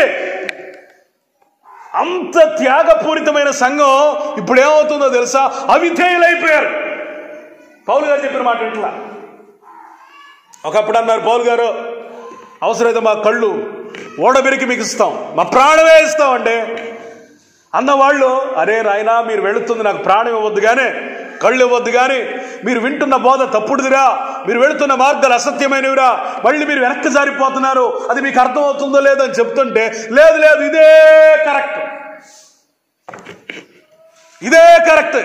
అంత త్యాగపూరితమైన సంఘం ఇప్పుడు ఏమవుతుందో తెలుసా అవిధేయులైపోయారు పౌలు గారు చెప్పిన మాట ఇట్లా ఒకప్పుడు అన్నారు పౌలు గారు అవసరమైతే మా కళ్ళు ఓడబెరికి మీకు ఇస్తాం మా ప్రాణమే ఇస్తాం అంటే అన్నవాళ్ళు అరే రాయనా మీరు వెళుతుంది నాకు ప్రాణం ఇవ్వద్దు కానీ కళ్ళు ఇవ్వద్దు కానీ మీరు వింటున్న బోధ తప్పుడుదిరా మీరు వెళుతున్న మార్గాలు అసత్యమైనవిరా మళ్ళీ మీరు వెనక్కి జారిపోతున్నారు అది మీకు అర్థమవుతుందో లేదో అని చెప్తుంటే లేదు లేదు ఇదే కరెక్ట్ ఇదే కరెక్ట్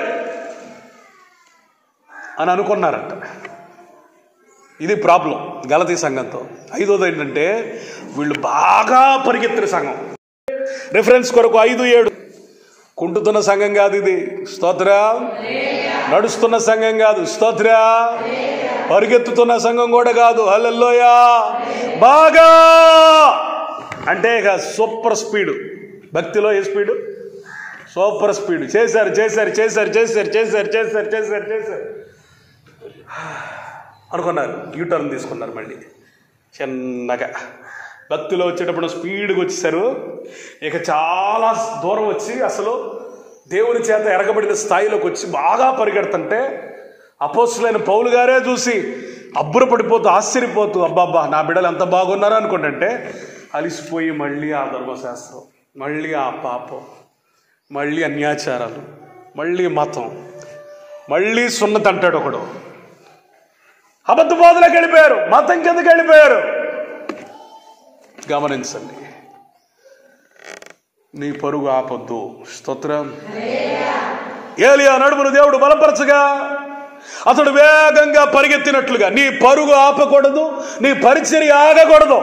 అని అనుకున్నారంట ఇది ప్రాబ్లం గలతీ సంఘంతో ఐదోది ఏంటంటే వీళ్ళు బాగా పరిగెత్తిన సంఘం రిఫరెన్స్ కొరకు ఐదు ఏడు కుంటుతున్న సంఘం కాదు ఇది స్తోత్ర నడుస్తున్న సంఘం కాదు స్తోత్ర పరిగెత్తుతున్న సంఘం కూడా కాదు హల్లెల్లోయా బాగా అంటే ఇక సూపర్ స్పీడ్ భక్తిలో ఏ స్పీడు సూపర్ స్పీడ్ చేశారు చేశారు చేశారు చేశారు చేశారు చేశారు చేశారు చేశారు అనుకున్నారు యూటర్న్ తీసుకున్నారు మళ్ళీ చిన్నగా భక్తిలో వచ్చేటప్పుడు స్పీడ్గా వచ్చేసారు ఇక చాలా దూరం వచ్చి అసలు దేవుని చేత ఎరగబడిన స్థాయిలోకి వచ్చి బాగా పరిగెడుతుంటే అపోస్తులైన పౌలు గారే చూసి అబ్బుర పడిపోతూ ఆశ్చర్యపోతూ అబ్బాబ్బా నా బిడ్డలు ఎంత బాగున్నారు అనుకుంటుంటే అలిసిపోయి మళ్ళీ ఆ ధర్మశాస్త్రం మళ్ళీ ఆ పాపం మళ్ళీ అన్యాచారాలు మళ్ళీ మతం మళ్ళీ సున్నతి అంటాడు ఒకడు అబద్ధ బోధలకు వెళ్ళిపోయారు మతం కిందకి వెళ్ళిపోయారు గమనించండి నీ పరుగు ఆపొద్దు స్తోత్రం ఏలియా నడుమును దేవుడు బలపరచగా అతడు వేగంగా పరిగెత్తినట్లుగా నీ పరుగు ఆపకూడదు నీ పరిచర్య ఆగకూడదు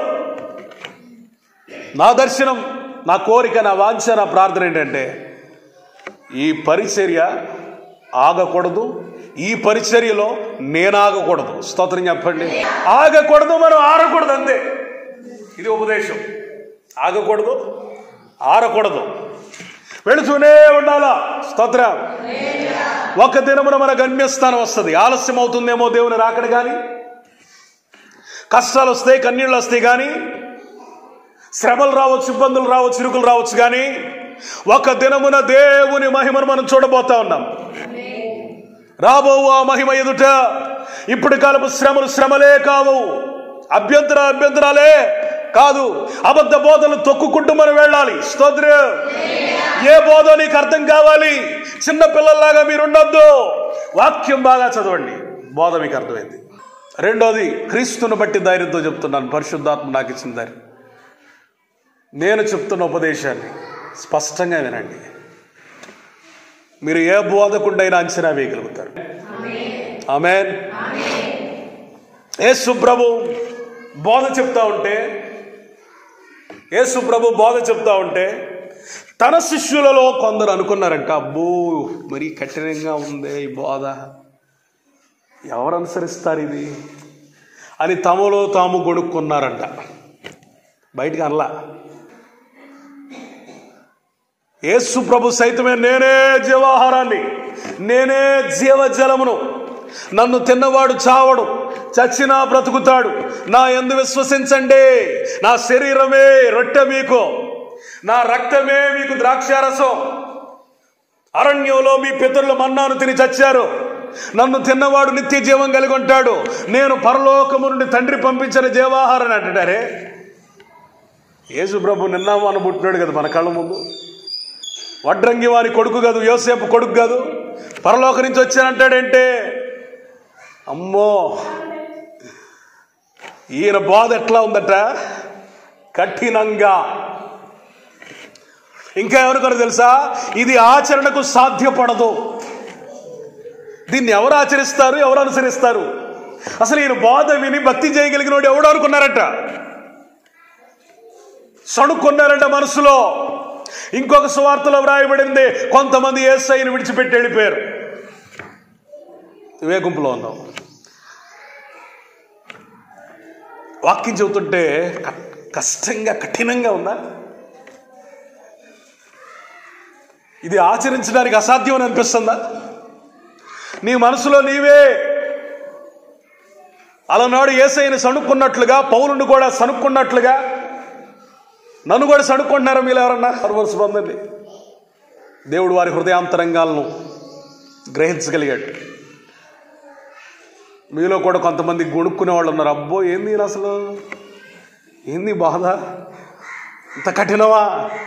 నా దర్శనం నా కోరిక నా వాంఛ నా ప్రార్థన ఏంటంటే ఈ పరిచర్య ఆగకూడదు ఈ పరిచర్యలో నేను ఆగకూడదు స్తోత్రం చెప్పండి ఆగకూడదు మనం ఆరకూడదు అంతే ఇది ఉపదేశం ఆగకూడదు ఆరకూడదు వెళుతూనే ఉండాలా స్తోత్రం ఒక దినమున మన గమ్యస్థానం వస్తుంది ఆలస్యం అవుతుందేమో దేవుని రాకడ కానీ కష్టాలు వస్తాయి కన్నీళ్ళు వస్తాయి కానీ శ్రమలు రావచ్చు ఇబ్బందులు రావచ్చు ఇరుకులు రావచ్చు కానీ ఒక దినమున దేవుని మహిమను మనం చూడబోతా ఉన్నాం రాబో ఆ మహిమ ఎదుట ఇప్పుడు కాలపు శ్రమలు శ్రమలే కావు అభ్యంతర అభ్యంతరాలే కాదు అబద్ధ బోధలు తొక్కుకుంటూ మనం వెళ్ళాలి స్తోత్ర ఏ బోధ నీకు అర్థం కావాలి చిన్న పిల్లల్లాగా మీరు ఉండొద్దు వాక్యం బాగా చదవండి బోధ మీకు అర్థమైంది రెండోది క్రీస్తుని బట్టి ధైర్యంతో చెప్తున్నాను పరిశుద్ధాత్మ నాకు ఇచ్చిన ధైర్యం నేను చెప్తున్న ఉపదేశాన్ని స్పష్టంగా వినండి మీరు ఏ బోధకుండైనా అంచనా వేయగలుగుతారు ఆమెన్ యేసు ప్రభు బోధ చెప్తా ఉంటే యేసు ప్రభు బోధ చెప్తా ఉంటే తన శిష్యులలో కొందరు అనుకున్నారంట అబ్బో మరీ కఠినంగా ఉంది ఈ బోధ ఎవరు అనుసరిస్తారు ఇది అని తమలో తాము గొడుక్కున్నారంట బయటికి అనలా యేసు ప్రభు సైతమే నేనే జీవాహారాన్ని నేనే జీవజలమును నన్ను తిన్నవాడు చావడు చచ్చినా బ్రతుకుతాడు నా ఎందు విశ్వసించండి నా శరీరమే రొట్టె మీకు నా రక్తమే మీకు ద్రాక్షారసం అరణ్యంలో మీ పితరులు మన్నాను తిని చచ్చారు నన్ను తిన్నవాడు నిత్య జీవం కలిగి ఉంటాడు నేను పరలోకము నుండి తండ్రి పంపించిన జీవాహారాన్ని అంటారే యేసు ప్రభు నిన్న మన పుట్టినాడు కదా మన కళ్ళ ముందు వడ్రంగి వారి కొడుకు కాదు యోసేపు కొడుకు కాదు పరలోక నుంచి వచ్చానంటాడంటే అమ్మో ఈయన బోధ ఎట్లా ఉందట కఠినంగా ఇంకా ఎవరికొన తెలుసా ఇది ఆచరణకు సాధ్యపడదు దీన్ని ఎవరు ఆచరిస్తారు ఎవరు అనుసరిస్తారు అసలు ఈయన బోధ విని భక్తి చేయగలిగిన వాడు ఎవడు అనుకున్నారట సణుక్కున్నారంట మనసులో ఇంకొక సువార్తలో వ్రాయబడింది కొంతమంది ఏసైని విడిచిపెట్టి వెళ్ళిపోయారు ఇవే గుంపులో ఉన్నాం వాక్యం చెబుతుంటే క- కష్టంగా కఠినంగా ఉందా ఇది ఆచరించడానికి అసాధ్యం అని అనిపిస్తుందా నీ మనసులో నీవే అలనాడు ఏసైని సణుక్కున్నట్లుగా పౌరుని కూడా సణుక్కున్నట్లుగా నన్ను కూడా సణుక్కుంటున్నారా మీరు ఎవరన్నా పర్వర్స్ పొందండి దేవుడు వారి హృదయాంతరంగాలను గ్రహించగలిగాడు మీలో కూడా కొంతమంది గొణుక్కునే వాళ్ళు ఉన్నారు అబ్బో ఏంది ఈయన అసలు ఏంది బాధ ఇంత కఠినమా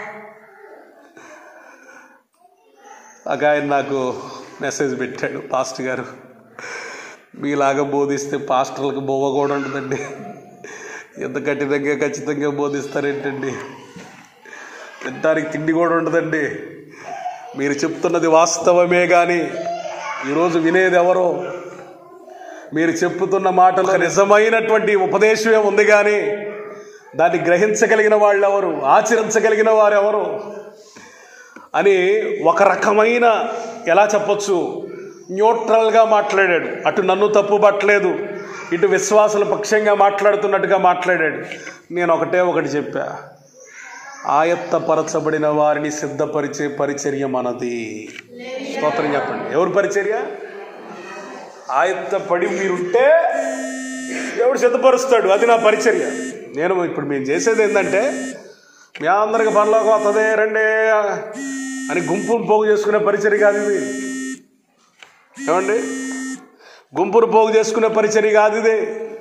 ఒక ఆయన నాకు మెసేజ్ పెట్టాడు పాస్టర్ గారు మీలాగా బోధిస్తే పాస్టర్లకు బొవ్వ కూడా ఉంటుందండి ఎంత కఠినంగా ఖచ్చితంగా బోధిస్తారేంటండి తినడానికి తిండి కూడా ఉండదండి మీరు చెప్తున్నది వాస్తవమే కానీ ఈరోజు వినేది ఎవరో మీరు చెప్పుతున్న మాటలు నిజమైనటువంటి ఉపదేశమే ఉంది కానీ దాన్ని గ్రహించగలిగిన వాళ్ళు ఎవరు ఆచరించగలిగిన వారు ఎవరు అని ఒక రకమైన ఎలా చెప్పొచ్చు న్యూట్రల్గా మాట్లాడాడు అటు నన్ను తప్పు పట్టలేదు ఇటు విశ్వాసుల పక్షంగా మాట్లాడుతున్నట్టుగా మాట్లాడాడు నేను ఒకటే ఒకటి చెప్పా ఆయత్తపరచబడిన వారిని సిద్ధపరిచే పరిచర్య మనది స్తోత్రం చెప్పండి ఎవరు పరిచర్య ఆయత్తపడి మీరుంటే దేవుడు సిద్ధపరుస్తాడు అది నా పరిచర్య నేను ఇప్పుడు మేము చేసేది ఏంటంటే మీ అందరికి పనిలోకి వస్తుంది రండి అని గుంపును పోగు చేసుకునే పరిచర్య కాదు ఇది ఏమండి గుంపును పోగు చేసుకునే పరిచర్య కాదు ఇది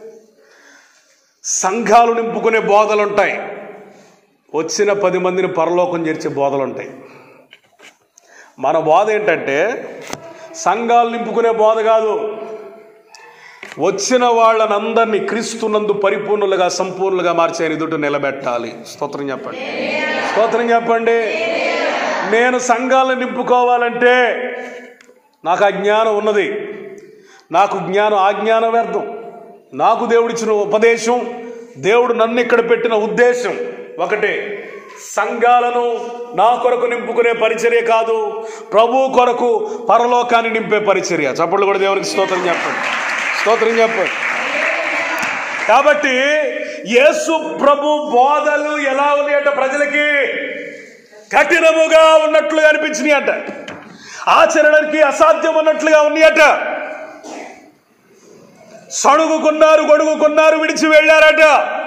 సంఘాలు నింపుకునే బోధలు ఉంటాయి వచ్చిన పది మందిని పరలోకం చేర్చే బోధలు ఉంటాయి మన బోధ ఏంటంటే సంఘాలు నింపుకునే బోధ కాదు వచ్చిన వాళ్ళనందరినీ క్రీస్తునందు పరిపూర్ణులుగా సంపూర్ణులుగా మార్చి ఆయన ఎదుట నిలబెట్టాలి స్తోత్రం చెప్పండి స్తోత్రం చెప్పండి నేను సంఘాలను నింపుకోవాలంటే నాకు అజ్ఞానం ఉన్నది నాకు జ్ఞానం ఆ జ్ఞానం వ్యర్థం నాకు దేవుడిచ్చిన ఉపదేశం దేవుడు నన్ను ఇక్కడ పెట్టిన ఉద్దేశం ఒకటే సంఘాలను నా కొరకు నింపుకునే పరిచర్య కాదు ప్రభు కొరకు పరలోకాన్ని నింపే పరిచర్య చప్పట్లు కూడా దేవునికి స్తోత్రం చెప్పండి స్తోత్రం చెప్పండి కాబట్టి యేసు ప్రభు బోధలు ఎలా ఉన్నాయట ప్రజలకి కఠినముగా ఉన్నట్లుగా అనిపించినాయి అంట ఆచరణకి అసాధ్యం ఉన్నట్లుగా ఉన్నాయట సణుగుకున్నారు గొడుగుకున్నారు విడిచి వెళ్ళారట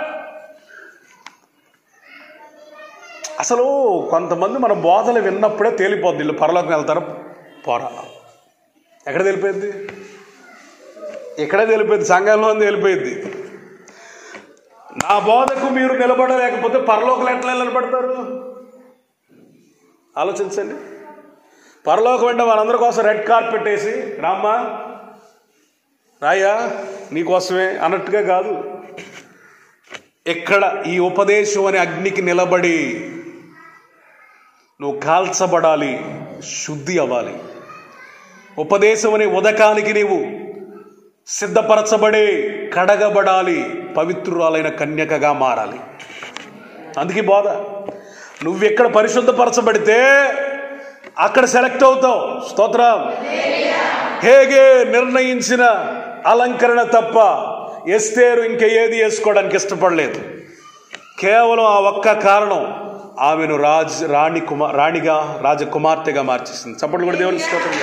అసలు కొంతమంది మన బోధలు విన్నప్పుడే తేలిపోద్ది వీళ్ళు పరలోకం వెళ్తారు పోరా ఎక్కడ తెలిపోయింది ఎక్కడ తెలిపోయింది సంఘంలో తెలిపోయింది నా బోధకు మీరు నిలబడలేకపోతే పరలోకలు ఎట్లా నిలబడతారు ఆలోచించండి పరలోకం అంటే మనందరి కోసం రెడ్ కార్పెట్ వేసి రామ్మా రాయా నీకోసమే అన్నట్టుగా కాదు ఎక్కడ ఈ ఉపదేశం అనే అగ్నికి నిలబడి నువ్వు కాల్చబడాలి శుద్ధి అవ్వాలి ఉపదేశం అనే ఉదకానికి నీవు సిద్ధపరచబడి కడగబడాలి పవిత్రురాలైన కన్యకగా మారాలి అందుకే బోధ నువ్వెక్కడ పరిశుద్ధపరచబడితే అక్కడ సెలెక్ట్ అవుతావు స్తోత్రం హేగే నిర్ణయించిన అలంకరణ తప్ప ఎస్తేరు ఇంకా ఏది వేసుకోవడానికి ఇష్టపడలేదు కేవలం ఆ ఒక్క కారణం ఆమెను రాజ్ రాణి కుమార్ రాణిగా రాజకుమార్తెగా మార్చేసింది చప్పట్లు కూడా దేవునికి స్తోత్రం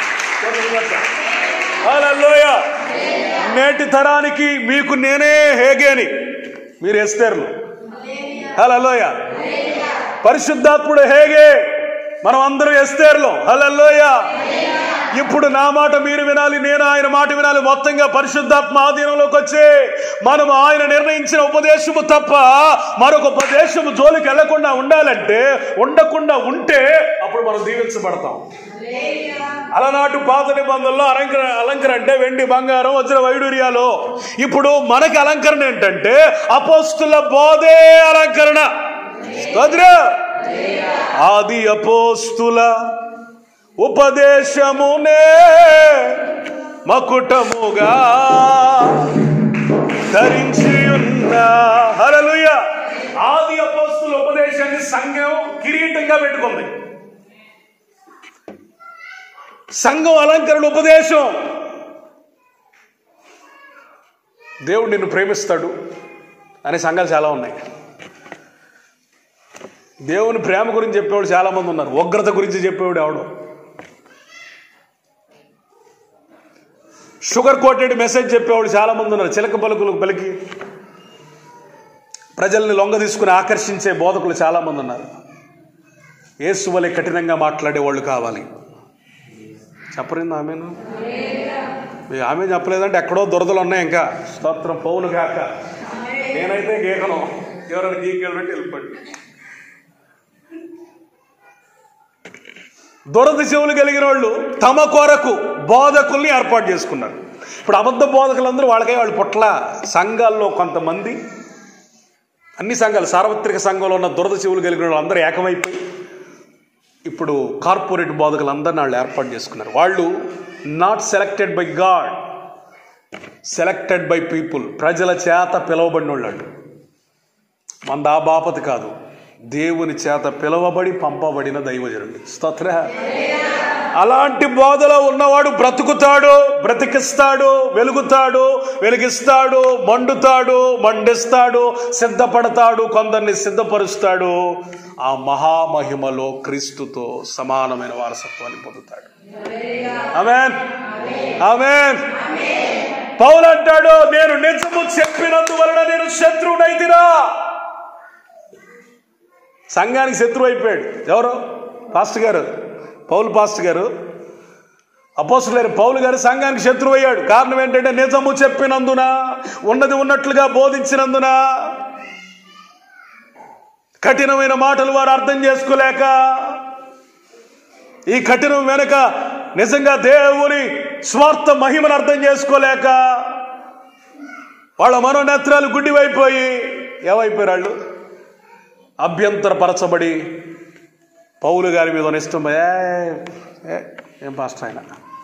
హల్లెలూయా నేటి తరానికి మీకు నేనే హేగేని మీరు ఎస్తేర్లు హలోయ పరిశుద్ధాత్ముడు హేగే మనం అందరూ ఎస్తేర్లో హలోయ ఇప్పుడు నా మాట మీరు వినాలి నేను ఆయన మాట వినాలి మొత్తంగా పరిశుద్ధాత్మ ఆధీనంలోకి వచ్చి మనం ఆయన నిర్ణయించిన ఉపదేశము తప్ప మరొక ఉపదేశము జోలికి వెళ్లకుండా ఉండాలంటే ఉండకుండా ఉంటే అప్పుడు మనం దీవించబడతాం అలనాటు పాత నిబంధనలో అలంకర అలంకరణ అంటే వెండి బంగారం వజ్ర వైడూర్యాలు ఇప్పుడు మనకి అలంకరణ ఏంటంటే అపోస్తుల బోధే అలంకరణ స్తోత్రం. ఆది అపోస్తుల ఉపదేశమునే మకుటముగా ధరించి ఉన్న హరలుయ ఆది అపోస్తుల సంఘం కిరీటంగా పెట్టుకుంది సంఘం అలంకరణ ఉపదేశం దేవుడు నిన్ను ప్రేమిస్తాడు అనే సంఘాలు చాలా ఉన్నాయి దేవుని ప్రేమ గురించి చెప్పేవాడు చాలా మంది ఉన్నారు ఉగ్రత గురించి చెప్పేవాడు ఎవడు షుగర్ కోటెడ్ మెసేజ్ చెప్పేవాడు చాలా మంది ఉన్నారు చిలక పలుకులు పలికి ప్రజల్ని లొంగ తీసుకుని ఆకర్షించే బోధకులు చాలా మంది ఉన్నారు యేసు వలె కఠినంగా మాట్లాడే వాళ్ళు కావాలి చెప్పరింది ఆమెను మీ ఆమె చెప్పలేదంటే ఎక్కడో దురదలు ఉన్నాయి ఇంకా స్తోత్రం పౌలు కాక నేనైతే గీకను ఎవరైనా గీకెళ్ళి పెట్టి వెళ్ళిపోండి దురద చెవులు కలిగిన వాళ్ళు తమ కొరకు బోధకుల్ని ఏర్పాటు చేసుకున్నారు ఇప్పుడు అబద్ధ బోధకులందరూ వాళ్ళకే వాళ్ళు పుట్ల సంఘాల్లో కొంతమంది అన్ని సంఘాలు సార్వత్రిక సంఘంలో ఉన్న దురద చెవులు కలిగిన వాళ్ళు అందరూ ఏకమైపోయి ఇప్పుడు కార్పొరేట్ బోధకులందరినీ వాళ్ళు ఏర్పాటు చేసుకున్నారు వాళ్ళు not selected by God selected by people ప్రజల చేత పిలువబడిన వాళ్ళు మన ఆ బాపతి కాదు దేవుని చేత పిలువబడి పంపబడిన దైవజనుడు స్తోత్ర అలాంటి బోధలో ఉన్నవాడు బ్రతుకుతాడు బ్రతికిస్తాడు వెలుగుతాడు వెలిగిస్తాడు మండుతాడు మండిస్తాడు సిద్ధపడతాడు కొందరిని సిద్ధపరుస్తాడు ఆ మహామహిమలో క్రీస్తుతో సమానమైన వారసత్వాన్ని పొందుతాడు ఆమెన్ ఆమెన్ పౌలు అంటాడు నేను నిజము చెప్పినందువలన నేను శత్రువునైతిరా సంఘానికి శత్రువు అయిపోయాడు ఎవరు పాస్టర్ గారు పౌలు పాస్టర్ గారు అపోసులు గారు పౌలు గారు సంఘానికి శత్రువు అయ్యాడు కారణం ఏంటంటే నిజము చెప్పినందున ఉన్నది ఉన్నట్లుగా బోధించినందున కఠినమైన మాటలు వారు అర్థం చేసుకోలేక ఈ కఠినం వెనుక నిజంగా దేవుని స్వార్థ మహిమను అర్థం చేసుకోలేక వాళ్ళ మనోనేత్రాలు గుడ్డివైపోయి ఏమైపోయారు వాళ్ళు అభ్యంతరపరచబడి పౌలు గారి మీద ఉన్న ఇష్టం ఏ ఏ, ఏం పాస్టర్ ఆయన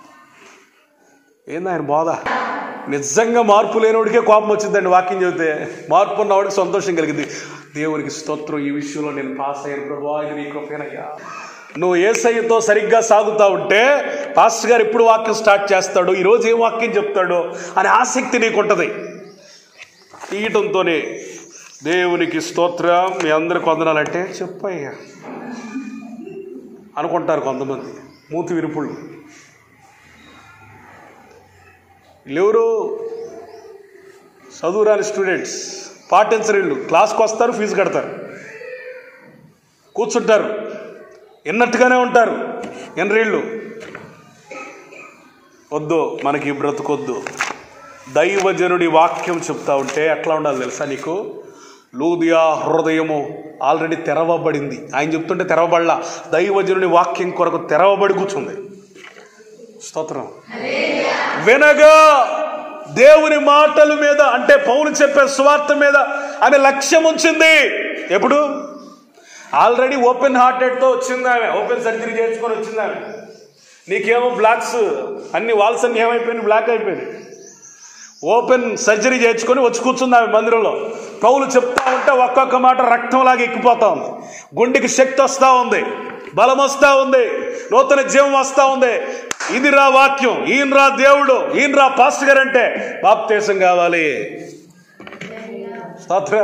ఏంది ఆయన బోధ నిజంగా మార్పు లేనివాడికే కోపం వచ్చిందండి వాక్యం చెబితే మార్పు ఉన్నవాడికి సంతోషం కలిగింది దేవునికి స్తోత్రం ఈ విషయంలో నేను పాస్ అయ్యాను ప్రభా ఇది నీ కృపేనయ్యా నువ్వు ఏసయ్యతో సరిగ్గా సాగుతా ఉంటే పాస్టర్ గారు ఎప్పుడు వాక్యం స్టార్ట్ చేస్తాడు ఈరోజు ఏం వాక్యం చెప్తాడో అనే ఆసక్తి నీకుంటది తీయటంతోనే దేవునికి స్తోత్రం మీ అందరికి వందనాలంటే చెప్పయ్యా అనుకుంటారు కొంతమంది మూతి విరుపుళ్ళు వీళ్ళెవరు చదువురాని స్టూడెంట్స్ పాటించరు వీళ్ళు క్లాస్కి వస్తారు ఫీజు కడతారు కూర్చుంటారు విన్నట్టుగానే ఉంటారు ఎన్రీళ్ళు వద్దు మనకి ఈ బ్రతుకొద్దు దైవజనుడి వాక్యం చెప్తా ఉంటే ఎట్లా ఉండాలి తెలుసా నీకు లూదియా హృదయము ఆల్రెడీ తెరవబడింది ఆయన చెప్తుంటే తెరవబడలా దైవజనుడి వాక్యం కొరకు తెరవబడి కూర్చుంది స్తోత్రం వినగా దేవుని మాటల మీద అంటే పౌలు చెప్పే స్వార్థ మీద ఆమె లక్ష్యం ఉంచింది ఎప్పుడు ఆల్రెడీ ఓపెన్ హార్టెడ్తో వచ్చింది ఆమె ఓపెన్ సర్జరీ చేయించుకొని వచ్చింది ఆమె నీకేమో బ్లాక్స్ అన్ని వాల్స్ అన్ని ఏమైపోయినాయి బ్లాక్ అయిపోయింది ఓపెన్ సర్జరీ చేయించుకొని వచ్చి కూర్చుంది ఆమె మందిరంలో పౌలు చెప్తా ఉంటే ఒక్కొక్క మాట రక్తంలాగా ఎక్కిపోతా ఉంది గుండెకి శక్తి వస్తూ ఉంది బలం వస్తూ ఉంది నూతన జీవం వస్తూ ఉంది ఇది రా వాక్యం ఈయన రా దేవుడు ఈయన రా పాస్టర్ గారు అంటే బాప్తేశం కావాలి స్తోత్ర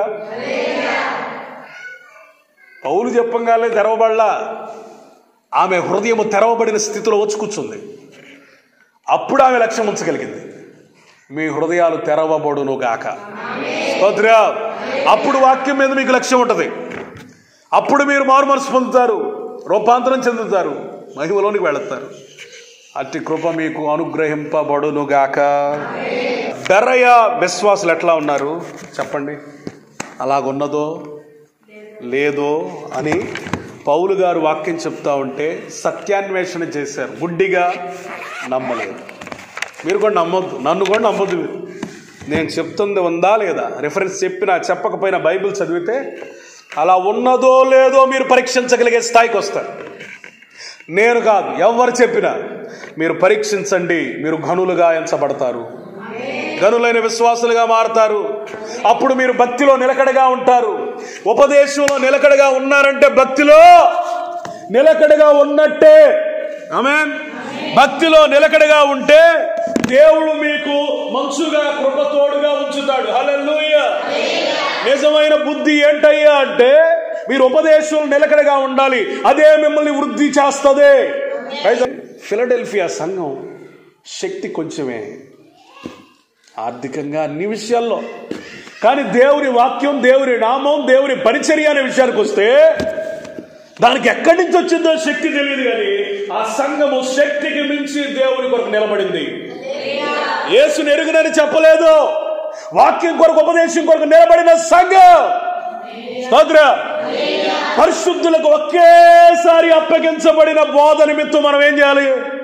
పౌలు చెప్పంగానే తెరవబడలా ఆమె హృదయము తెరవబడిన స్థితిలో వచ్చి కూర్చుంది అప్పుడు ఆమె లక్ష్యం ఉంచగలిగింది మీ హృదయాలు తెరవబడును గాక స్తోత్ర అప్పుడు వాక్యం మీద మీకు లక్ష్యం ఉంటుంది అప్పుడు మీరు మారుమనసు పొందుతారు రూపాంతరం చెందుతారు మహిమలోనికి వెళతారు అట్టి కృప మీకు అనుగ్రహింపబడును గాక బెరయ విశ్వాసులు ఎట్లా ఉన్నారు చెప్పండి అలాగున్నదో లేదో అని పౌలు గారు వాక్యం చెప్తా ఉంటే సత్యాన్వేషణ చేశారు గుడ్డిగా నమ్మలేదు మీరు కూడా నమ్మొద్దు నన్ను కూడా నమ్మొద్దు మీరు నేను చెప్తుంది ఉందా లేదా రిఫరెన్స్ చెప్పినా చెప్పకపోయినా బైబిల్ చదివితే అలా ఉన్నదో లేదో మీరు పరీక్షించగలిగే స్థాయికి వస్తారు నేను కాదు ఎవరు చెప్పినా మీరు పరీక్షించండి మీరు ఘనులుగా ఎంచబడతారు గనులైన విశ్వాసులుగా మారతారు అప్పుడు మీరు భక్తిలో నిలకడగా ఉంటారు ఉపదేశంలో నిలకడగా ఉన్నారంటే భక్తిలో నిలకడగా ఉన్నట్టే ఆమె భక్తిలో నిలకడగా ఉంటే దేవుడు మీకు మంచుగా కృపతోడుగా ఉంచుతాడు హల్లెలూయ నిజమైన బుద్ధి ఏంటయ్యా అంటే మీరు ఉపదేశం నిలకడగా ఉండాలి అదే మిమ్మల్ని వృద్ధి చేస్తుంది ఫిలడెల్ఫియా సంఘం శక్తి కొంచెమే ఆర్థికంగా అన్ని విషయాల్లో కానీ దేవుని వాక్యం దేవుని నామం దేవుని పరిచర్య అనే విషయానికి వస్తే దానికి ఎక్కడి నుంచి వచ్చిందో శక్తి తెలియదు కానీ ఆ సంఘము శక్తికి మించి దేవుని కొరకు నిలబడింది యేసుని ఎరుగునని చెప్పలేదు వాక్యం కొరకు ఉపదేశం కొరకు నిలబడిన సంఘం స్తోత్ర పరిశుద్ధులకు ఒకేసారి అప్పగించబడిన బోధ నిమిత్తం మనం ఏం చేయాలి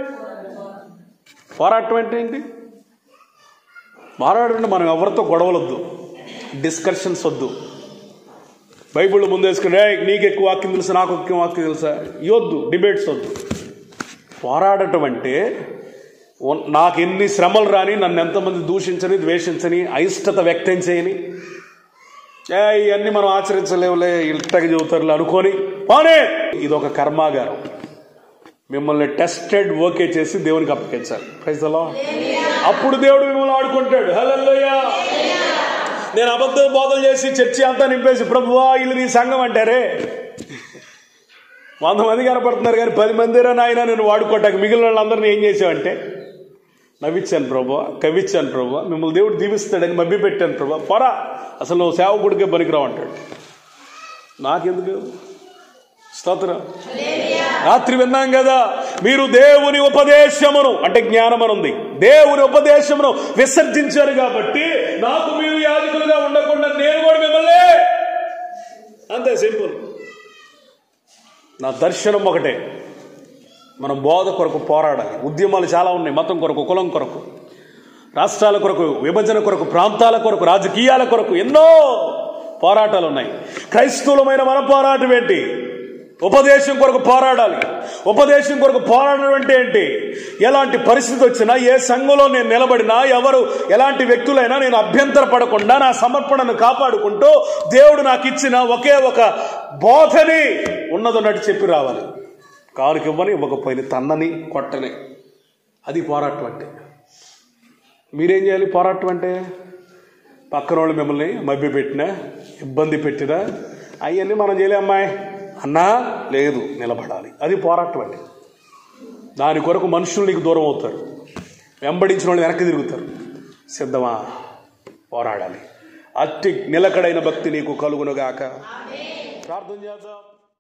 పోరాటం అంటే ఏంటి మాట్లాడండి మనం ఎవరితో గొడవలొద్దు డిస్కషన్స్ వద్దు బైబిల్ ముందేసుకుని "ఏయ్, నీకు ఎక్కువ వాక్యం తెలుసా నాకు ఎక్కువ వాక్యం తెలుసా ఇవద్దు డిబేట్స్ వద్దు పోరాడటం అంటే ఉన్- నాకు ఎన్ని శ్రమలు రాని నన్ను ఎంతమంది దూషించని ద్వేషించని అయిష్టత వ్యక్తం చేయని ఏ ఇవన్నీ మనం ఆచరించలేవులే ఇట్టగా చెబుతారులే అనుకొని పోనీ ఇది ఒక కర్మాగారం మిమ్మల్ని టెస్టెడ్ ఓకే చేసి దేవునికి అప్పగించాలి ప్రైజ్లో అప్పుడు దేవుడు మిమ్మల్ని ఆడుకుంటాడు హల్లెలూయా నేను అబద్ధ బోధలు చేసి చర్చి అంతా నింపేసి ప్రభువా వీళ్ళు నీ సంఘం అంటారే వంద మంది కనపడుతున్నారు కానీ పది మందిరా నాయన నేను వాడుకోటాక మిగిలిన వాళ్ళందరినీ ఏం చేసావంటే నవ్విచ్చాను ప్రభు కవిచ్చాను ప్రభు మిమ్మల్ని దేవుడు దీవిస్తాడని మభ్య పెట్టాను ప్రభు పొరా అసలు నువ్వు సేవకుడికే పనికిరావు అంటాడు నాకెందుకు స్తోత్రం రాత్రి విన్నాం కదా మీరు దేవుని ఉపదేశమును అంటే జ్ఞానం అని ఉంది దేవుని ఉపదేశమును విసర్జించారు కాబట్టి నాకు మీరు యాజకులుగా ఉండకుండా నేను కూడా మిమ్మల్ని అంతే సింపుల్ నా దర్శనం ఒకటే మనం బోధ కొరకు పోరాడాలి ఉద్యమాలు చాలా ఉన్నాయి మతం కొరకు కులం కొరకు రాష్ట్రాల కొరకు విభజన కొరకు ప్రాంతాల కొరకు రాజకీయాల కొరకు ఎన్నో పోరాటాలు ఉన్నాయి క్రైస్తవులమైన మన పోరాటం ఏంటి ఉపదేశం కొరకు పోరాడాలి ఉపదేశం కొరకు పోరాడడం అంటే ఏంటి ఎలాంటి పరిస్థితి వచ్చినా ఏ సంఘంలో నేను నిలబడినా ఎవరు ఎలాంటి వ్యక్తులైనా నేను అభ్యంతర పడకుండా నా సమర్పణను కాపాడుకుంటూ దేవుడు నాకు ఇచ్చిన ఒకే ఒక బోధని ఉన్నదన్నట్టు చెప్పి రావాలి కారుకి ఇవ్వని ఇవ్వకపోయిన తన్నని కొట్టని అది పోరాటం అంటే మీరేం చేయాలి పోరాటం అంటే పక్కన వాళ్ళు మిమ్మల్ని మభ్య పెట్టినా ఇబ్బంది పెట్టినా అవన్నీ మనం చేయలే అమ్మాయి అన్నా లేదు నిలబడాలి అది పోరాటం అండి దాని కొరకు మనుషులు నీకు దూరం అవుతారు వెంబడించిన వాళ్ళు వెనక్కి తిరుగుతారు సిద్ధమా పోరాడాలి అట్టి నిలకడైన భక్తి నీకు కలుగునుగాక ప్రార్థన చేద్దాం